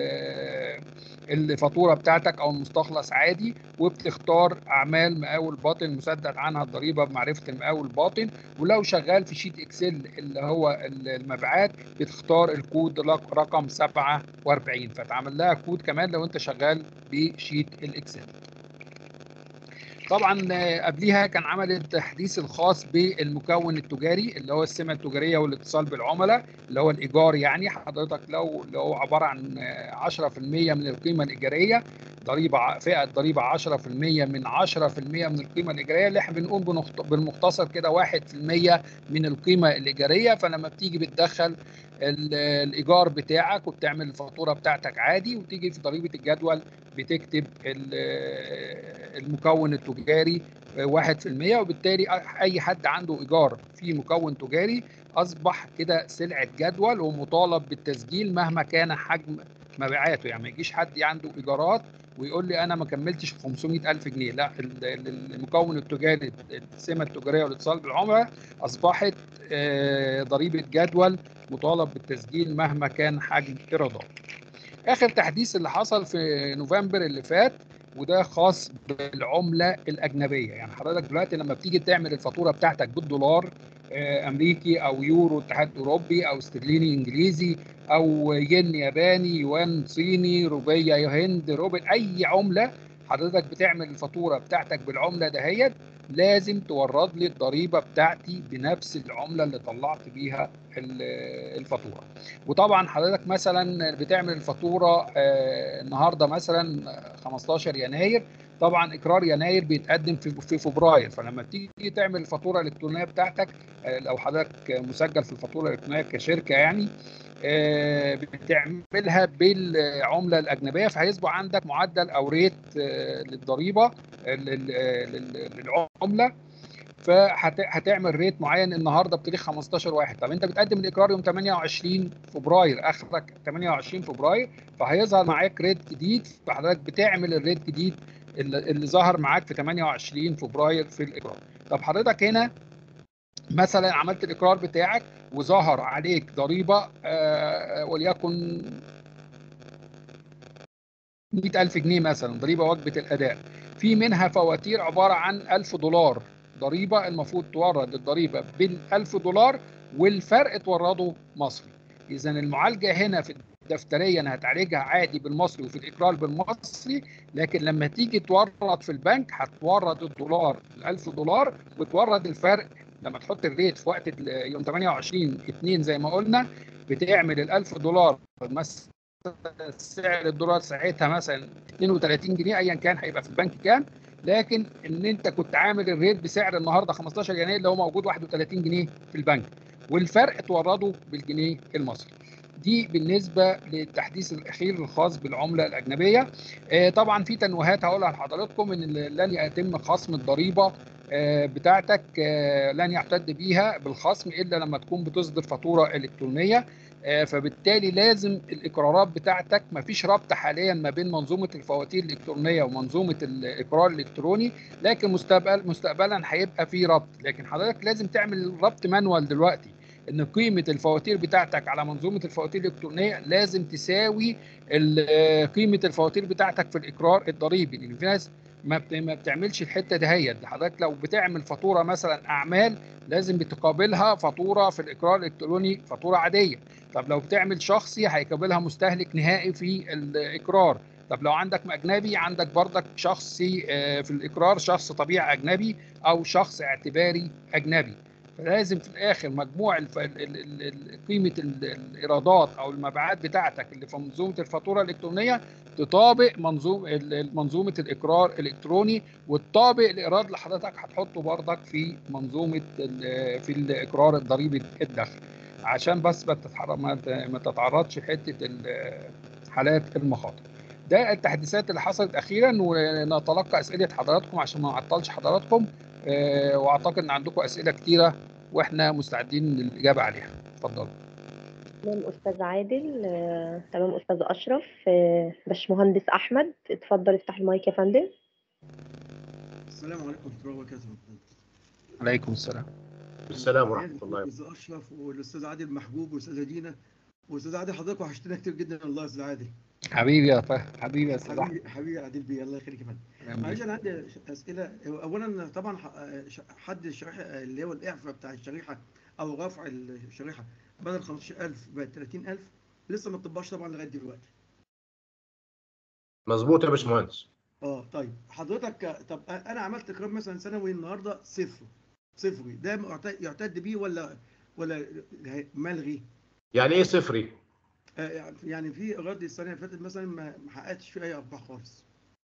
الفاتوره بتاعتك او المستخلص عادي وبتختار اعمال مقاول باطن مسدد عنها الضريبه بمعرفه المقاول باطن ولو شغال في شيت اكسل اللي هو المبيعات بتختار الكود رقم 47 فتعمل لها كود كمان لو انت شغال بشيت الاكسل طبعا قبليها كان عمل التحديث الخاص بالمكون التجاري اللي هو السمه التجاريه والاتصال بالعملاء اللي هو الايجار يعني حضرتك لو لو عباره عن 10% من القيمه الايجاريه ضريبه فئه ضريبه 10% من 10% من القيمه الايجاريه اللي احنا بنقول بالمختصر كده 1% من القيمه الايجاريه فلما بتيجي بتدخل الايجار بتاعك وبتعمل الفاتوره بتاعتك عادي وتيجي في ضريبه الجدول بتكتب المكون التجاري 1% وبالتالي اي حد عنده ايجار في مكون تجاري اصبح كده سلعه جدول ومطالب بالتسجيل مهما كان حجم مبيعاته يعني ما يجيش حد عنده ايجارات ويقول لي انا ما كملتش 500000 جنيه لا المكون التجاري السمه التجاريه والاتصال بالعملاء اصبحت ضريبه جدول مطالب بالتسجيل مهما كان حجم ايرادات اخر تحديث اللي حصل في نوفمبر اللي فات وده خاص بالعمله الاجنبيه يعني حضرتك دلوقتي لما بتيجي تعمل الفاتوره بتاعتك بالدولار امريكي او يورو اتحاد اوروبي او استرليني انجليزي او ين ياباني يوان صيني روبيه هند روبل اي عمله حضرتك بتعمل الفاتوره بتاعتك بالعمله دهيت لازم تورد لي الضريبه بتاعتي بنفس العمله اللي طلعت بيها الفاتوره وطبعا حضرتك مثلا بتعمل الفاتوره النهارده مثلا 15 يناير طبعا اقرار يناير بيتقدم في في فبراير فلما تيجي تعمل الفاتوره الالكترونيه بتاعتك لو حضرتك مسجل في الفاتوره الالكترونيه كشركه يعني بتعملها بالعمله الاجنبيه فهيصبح عندك معدل او ريت للضريبه للعمله فهتعمل ريت معين النهارده بتاريخ 15 واحد طب انت بتقدم الاقرار يوم 28 فبراير اخرك 28 فبراير فهيظهر معاك ريت جديد فحضرتك بتعمل الريت جديد اللي, اللي ظهر معاك في 28 فبراير في الاقرار طب حضرتك هنا مثلا عملت الاقرار بتاعك وظهر عليك ضريبه آه وليكن 100000 جنيه مثلا ضريبه وجبه الاداء في منها فواتير عباره عن 1000 دولار ضريبه المفروض تورد الضريبه بال 1000 دولار والفرق تورده مصري اذا المعالجه هنا في دفتريا هتعالجها عادي بالمصري وفي الاقرار بالمصري لكن لما تيجي تورد في البنك هتورد الدولار ال 1000 دولار وتورد الفرق لما تحط الريت في وقت يوم 28 2 زي ما قلنا بتعمل ال 1000 دولار مثلا سعر الدولار ساعتها مثلا 32 جنيه ايا كان هيبقى في البنك كام لكن ان انت كنت عامل الريت بسعر النهارده 15 جنيه اللي هو موجود 31 جنيه في البنك والفرق تورده بالجنيه المصري دي بالنسبه للتحديث الاخير الخاص بالعمله الاجنبيه آه طبعا في تنويهات هقولها لحضراتكم ان لن يتم خصم الضريبه آه بتاعتك آه لن يعتد بيها بالخصم الا لما تكون بتصدر فاتوره الكترونيه فبالتالي لازم الاقرارات بتاعتك ما فيش ربط حاليا ما بين منظومه الفواتير الالكترونيه ومنظومه الاقرار الالكتروني لكن مستقبل مستقبلا هيبقى في ربط لكن حضرتك لازم تعمل ربط مانوال دلوقتي ان قيمه الفواتير بتاعتك على منظومه الفواتير الالكترونيه لازم تساوي قيمه الفواتير بتاعتك في الاقرار الضريبي لان في ناس ما ما بتعملش الحته دهيت حضرتك لو بتعمل فاتوره مثلا اعمال لازم بتقابلها فاتوره في الاقرار الالكتروني فاتوره عاديه طب لو بتعمل شخصي هيقابلها مستهلك نهائي في الاقرار طب لو عندك اجنبي عندك بردك شخصي في الاقرار شخص طبيعي اجنبي او شخص اعتباري اجنبي فلازم في الاخر مجموع الف... قيمه الايرادات او المبيعات بتاعتك اللي في منظومه الفاتوره الالكترونيه تطابق منظوم منظومه الاقرار الالكتروني وتطابق الايراد اللي حضرتك هتحطه بردك في منظومه في الاقرار الضريبي الدخل عشان بس ما تتعرضش حته حالات المخاطر ده التحديثات اللي حصلت اخيرا ونتلقى اسئله حضراتكم عشان ما نعطلش حضراتكم واعتقد ان عندكم اسئله كتيره واحنا مستعدين للاجابه عليها اتفضلوا تمام استاذ عادل تمام استاذ اشرف باشمهندس احمد اتفضل افتح المايك يا فندم السلام عليكم ورحمه الله وبركاته عليكم السلام السلام ورحمه الله الاستاذ اشرف والاستاذ عادل محبوب والاستاذه دينا واستاذ عادل حضرتك وحشتنا كتير جدا والله يا استاذ عادل حبيبي يا فهد حبيبي يا استاذ حبيبي حبيبي يا عادل بيه الله يخليك يا فندم معلش انا عندي اسئله اولا طبعا حد الشريحه اللي هو الاعفاء بتاع الشريحه او رفع الشريحه بدل 15000 بقت 30000 لسه ما طبقش طبعا لغايه دلوقتي مظبوط يا باشمهندس اه طيب حضرتك طب انا عملت اقرار مثلا سنوي النهارده صفر صفري ده يعتد بيه ولا ولا ملغي؟ يعني ايه صفري؟ يعني في ايراد السنه اللي فاتت مثلا ما حققتش فيه اي ارباح خالص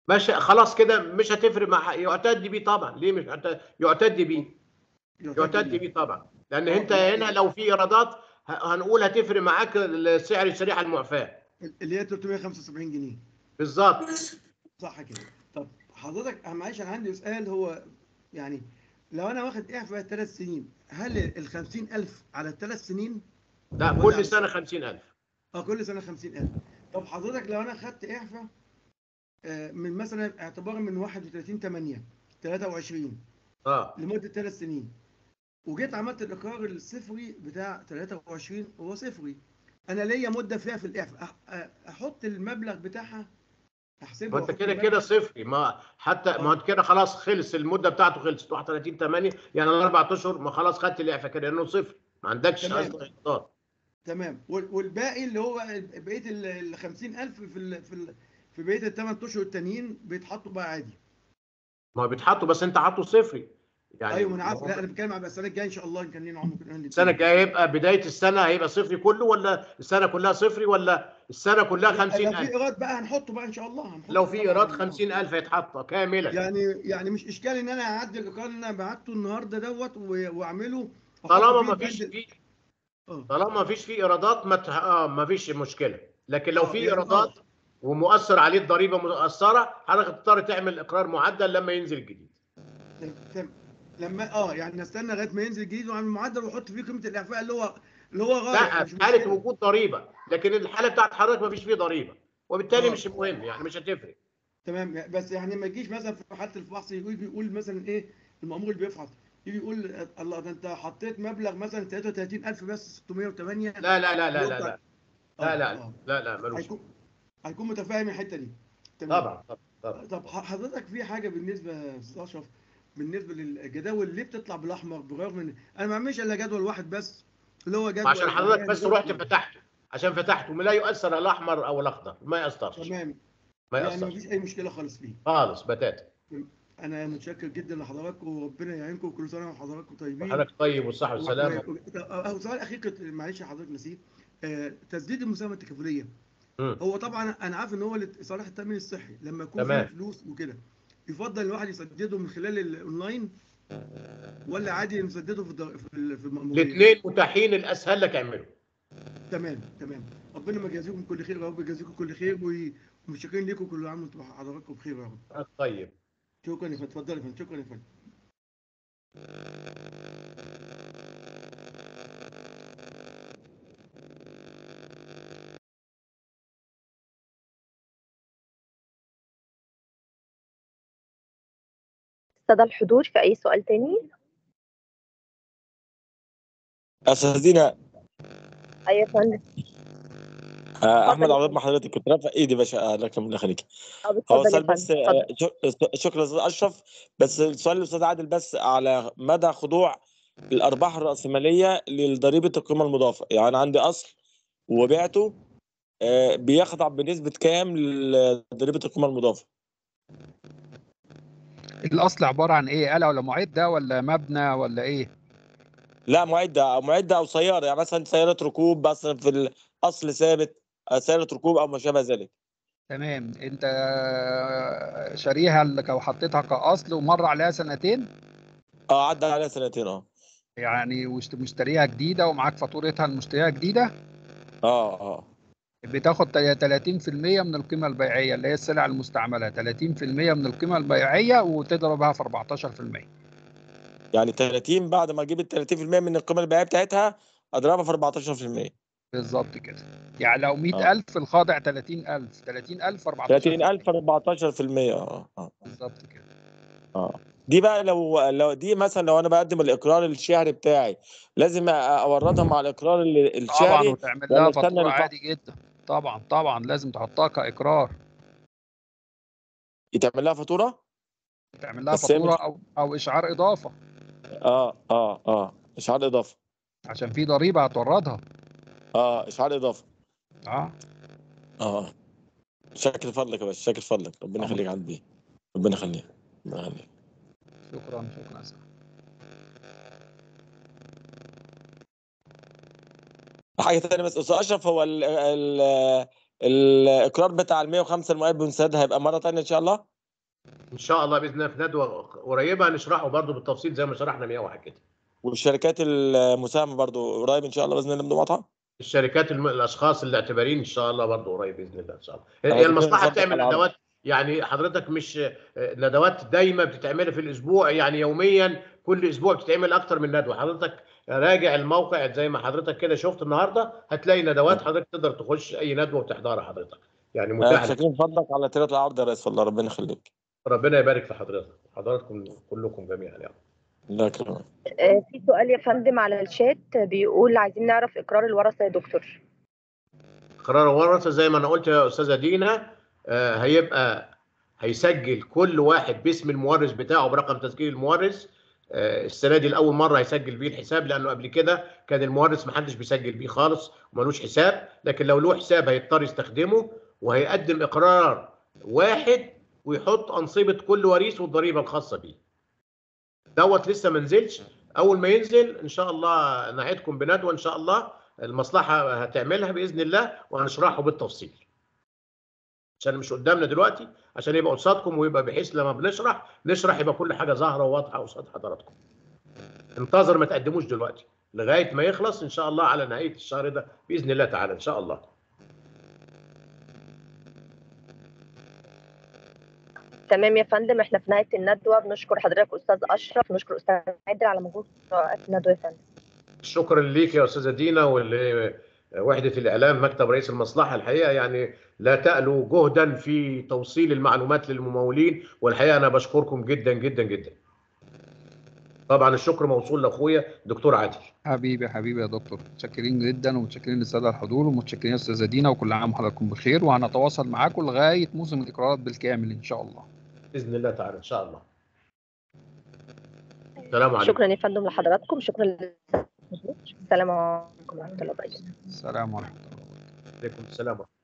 ماشي خلاص كده مش هتفرق مع يعتد بيه طبعا ليه مش هت- يعتد بيه يعتد بيه طبعا لان آه، انت يعني- هنا لو في ايرادات ه- هنقول هتفرق معاك سعر الشريحه المعفاه اللي هي 375 جنيه بالظبط صح كده طب حضرتك أنا معلش انا عندي سؤال هو يعني لو انا واخد اعفاء ثلاث سنين هل ال 50000 على الثلاث سنين لا ولا كل على- سنه 50000 اه كل سنه 50000 طب حضرتك لو انا خدت اعفاء آه، من مثلا اعتبارا من 31 8 23 اه لمده ثلاث سنين وجيت عملت الاقرار الصفري بتاع 23 هو صفري انا ليا مده فيها في الاعفاء أح- أ- احط المبلغ بتاعها احسبه ما انت وأحط كده المبلغ. كده صفري ما حتى ما انت كده خلاص خلص المده بتاعته خلصت 31 8 يعني الاربع اشهر ما خلاص خدت الاعفاء كده انه صفر ما عندكش تمام. اصلا ايرادات تمام وال- والباقي اللي هو بقيه ال 50000 في ال في ال في بقيه الثمان اشهر التانيين بيتحطوا بقى عادي ما هو بيتحطوا بس انت حاطه صفري يعني ايوه ما انا عارف هو لا انا بتكلم على السنه الجايه ان شاء الله ان كان لنا عمر كنا السنه الجايه هيبقى بدايه السنه هيبقى صفري كله ولا السنه كلها صفري ولا السنه كلها لو 50000 في ايراد بقى هنحطه بقى ان شاء الله هنحطه لو في طبعاً. ايراد 50000 هيتحط كاملا يعني يعني مش اشكال ان انا اعدي الاقرار اللي انا بعته النهارده دوت و- واعمله طالما وأحط ما فيه فيش البند- فيه اه طالما ما فيش فيه ايرادات ما ته... اه ما فيش مشكله لكن لو آه، في يعني ايرادات ومؤثر عليه الضريبه مؤثره حضرتك تضطر تعمل اقرار معدل لما ينزل الجديد تم- تم. لما اه يعني نستنى لغايه ما ينزل جديد وعن المعدل واحط فيه قيمه الاعفاء اللي هو اللي هو غاية لا مش في حاله مشكلة. وجود ضريبه لكن الحاله بتاعت حضرتك ما فيش فيه ضريبه وبالتالي آه. مش مهم يعني مش هتفرق تمام بس يعني ما يجيش مثلا في حاله الفحص يجي يقول مثلا ايه المأمور اللي بيفحص يجي يقول الله ده انت حطيت مبلغ مثلا 33000 بس 608 لا لا لا لا لا لا لا آه، لا آه. لا لا ملوش هيكون هيكون متفاهم الحته دي تمام طبعا طبعا طبعا طب ح- حضرتك في حاجه بالنسبه يا استاذ اشرف بالنسبه للجداول اللي بتطلع بالاحمر برغم ان انا ما بعملش الا جدول واحد بس اللي هو جدول عشان حضرتك بس جدول رحت أحمر. فتحته عشان فتحته لا يؤثر الاحمر او الاخضر ما ياثرش تمام ما يعني ياثرش مفيش اي مشكله خالص فيه خالص بتاتا انا متشكر جدا لحضراتكم وربنا يعينكم وكل سنه وحضراتكم طيبين حضرتك طيب والصحه والسلامه اهو سؤال اخير كنت معلش حضرتك نسيت آه، تسديد المساهمه التكافليه مم. هو طبعا انا عارف ان هو لصالح التامين الصحي لما يكون تمام. في فلوس وكده يفضل الواحد يسدده من خلال الاونلاين ولا عادي نسدده في الض- في ال- في المأمورية؟ الاثنين متاحين الاسهل لك اعمله تمام تمام ربنا ما يجازيكم كل خير يا رب يجازيكم كل خير و- ومتشكرين ليكم كل عام وانتم حضراتكم بخير يا رب طيب شكرا يا فندم اتفضل يا فندم شكرا يا فندم السادة الحضور في أي سؤال تاني استاذينا أي فندم آه، احمد عبد مع حضرتك كنت رافع ايدي باشا آه، لك الله يخليك اه هو بتفضل يا السؤال بس فندم آه، اتفضل شك- شكرا استاذ اشرف بس السؤال للاستاذ عادل بس على مدى خضوع الارباح الراسماليه لضريبه القيمه المضافه يعني أنا عندي اصل وبعته آه، بيخضع بنسبه كام لضريبه القيمه المضافه الاصل عباره عن ايه آلة ولا معده ولا مبنى ولا ايه لا معده او معده او سياره يعني مثلا سياره ركوب مثلا في الاصل ثابت آه، سياره ركوب او ما شابه ذلك تمام انت شاريها اللي لو حطيتها كاصل ومر عليها سنتين اه عدى عليها سنتين اه يعني واشت- مشتريها جديده ومعاك فاتورتها المشتريها جديده اه اه بتاخد تل- 30% من القيمه البيعيه اللي هي السلع المستعمله 30% من القيمه البيعيه وتضربها في 14% يعني 30 بعد ما اجيب ال 30% من القيمه البيعيه بتاعتها اضربها في 14% بالظبط كده يعني لو 100000 الخاضع 30000 30000 14 30000 14% اه اه بالظبط كده اه دي بقى لو لو دي مثلا لو انا بقدم الاقرار الشهري بتاعي لازم أ- اوردها مع الاقرار ال- طبعا الشهري وتعمل ولا لها استنى فاتوره للفحص؟ عادي جدا طبعا طبعا لازم تحطها كاقرار يتعمل لها فاتوره تعمل لها بس هي فاتوره مش- او او اشعار اضافه اه اه اه اشعار اضافه عشان في ضريبه هتوردها اه اشعار اضافه اه اه شكل فضلك يا باشا شكل فضلك ربنا طبعا. يخليك عندي ربنا يخليك ربنا يخليك شكرا شكرا سعد. حاجه ثانيه بس استاذ اشرف هو ال ال الاقرار بتاع ال 105 المؤيد بمساعدة هيبقى مره ثانيه ان شاء الله ان شاء الله باذن الله في ندوه قريبه هنشرحه برضه بالتفصيل زي ما شرحنا 101 كده والشركات المساهمه برضو قريب ان شاء الله باذن الله بدون مقاطعه الشركات الم... الاشخاص اللي اعتبارين ان شاء الله برضه قريب باذن الله ان شاء الله أنا هي كده المصلحه بظبط بتعمل على العرض. ندوات يعني حضرتك مش آه، ندوات دايما بتتعمل في الاسبوع يعني يوميا كل اسبوع بتتعمل اكتر من ندوه حضرتك راجع الموقع زي ما حضرتك كده شفت النهارده هتلاقي ندوات حضرتك تقدر تخش اي ندوه وتحضرها حضرتك يعني متاح لك. شاكرين فضلك على طريقه العرض يا ريس والله ربنا يخليك ربنا يبارك في حضرتك حضراتكم كلكم جميعا يعني الله يكرمك آه، في سؤال يا فندم على الشات بيقول عايزين نعرف اقرار الورثه يا دكتور قرار الورثه زي ما انا قلت يا استاذه دينا آه، هيبقى هيسجل كل واحد باسم المورث بتاعه برقم تسجيل المورث آه، السنه دي لاول مره هيسجل بيه الحساب لانه قبل كده كان المورث ما حدش بيسجل بيه خالص ومالوش حساب لكن لو له حساب هيضطر يستخدمه وهيقدم اقرار واحد ويحط انصبه كل وريث والضريبه الخاصه بيه دوت لسه ما نزلش اول ما ينزل ان شاء الله نعدكم بندوه ان شاء الله المصلحه هتعملها باذن الله وهنشرحه بالتفصيل عشان مش قدامنا دلوقتي عشان يبقى قصادكم ويبقى بحيث لما بنشرح نشرح يبقى كل حاجه ظاهره وواضحه قصاد حضراتكم انتظر ما تقدموش دلوقتي لغايه ما يخلص ان شاء الله على نهايه الشهر ده باذن الله تعالى ان شاء الله تمام يا فندم احنا في نهايه الندوه بنشكر حضرتك استاذ اشرف بنشكر استاذ عادل على مجهود في الندوه يا فندم شكرا ليك يا استاذه دينا ووحده الاعلام مكتب رئيس المصلحه الحقيقه يعني لا تألوا جهدا في توصيل المعلومات للممولين والحقيقه انا بشكركم جدا جدا جدا طبعا الشكر موصول لاخويا دكتور عادل حبيبي حبيبي يا دكتور متشكرين جدا ومتشكرين للساده الحضور ومتشكرين استاذه دينا وكل عام وحضراتكم بخير وهنتواصل معاكم لغايه موسم الاقرارات بالكامل ان شاء الله باذن الله تعالى ان شاء الله السلام عليكم شكرا يا فندم لحضراتكم شكرا لل- السلام عليكم ورحمه الله وبركاته السلام ورحمه الله عليكم السلام ورحمة الله.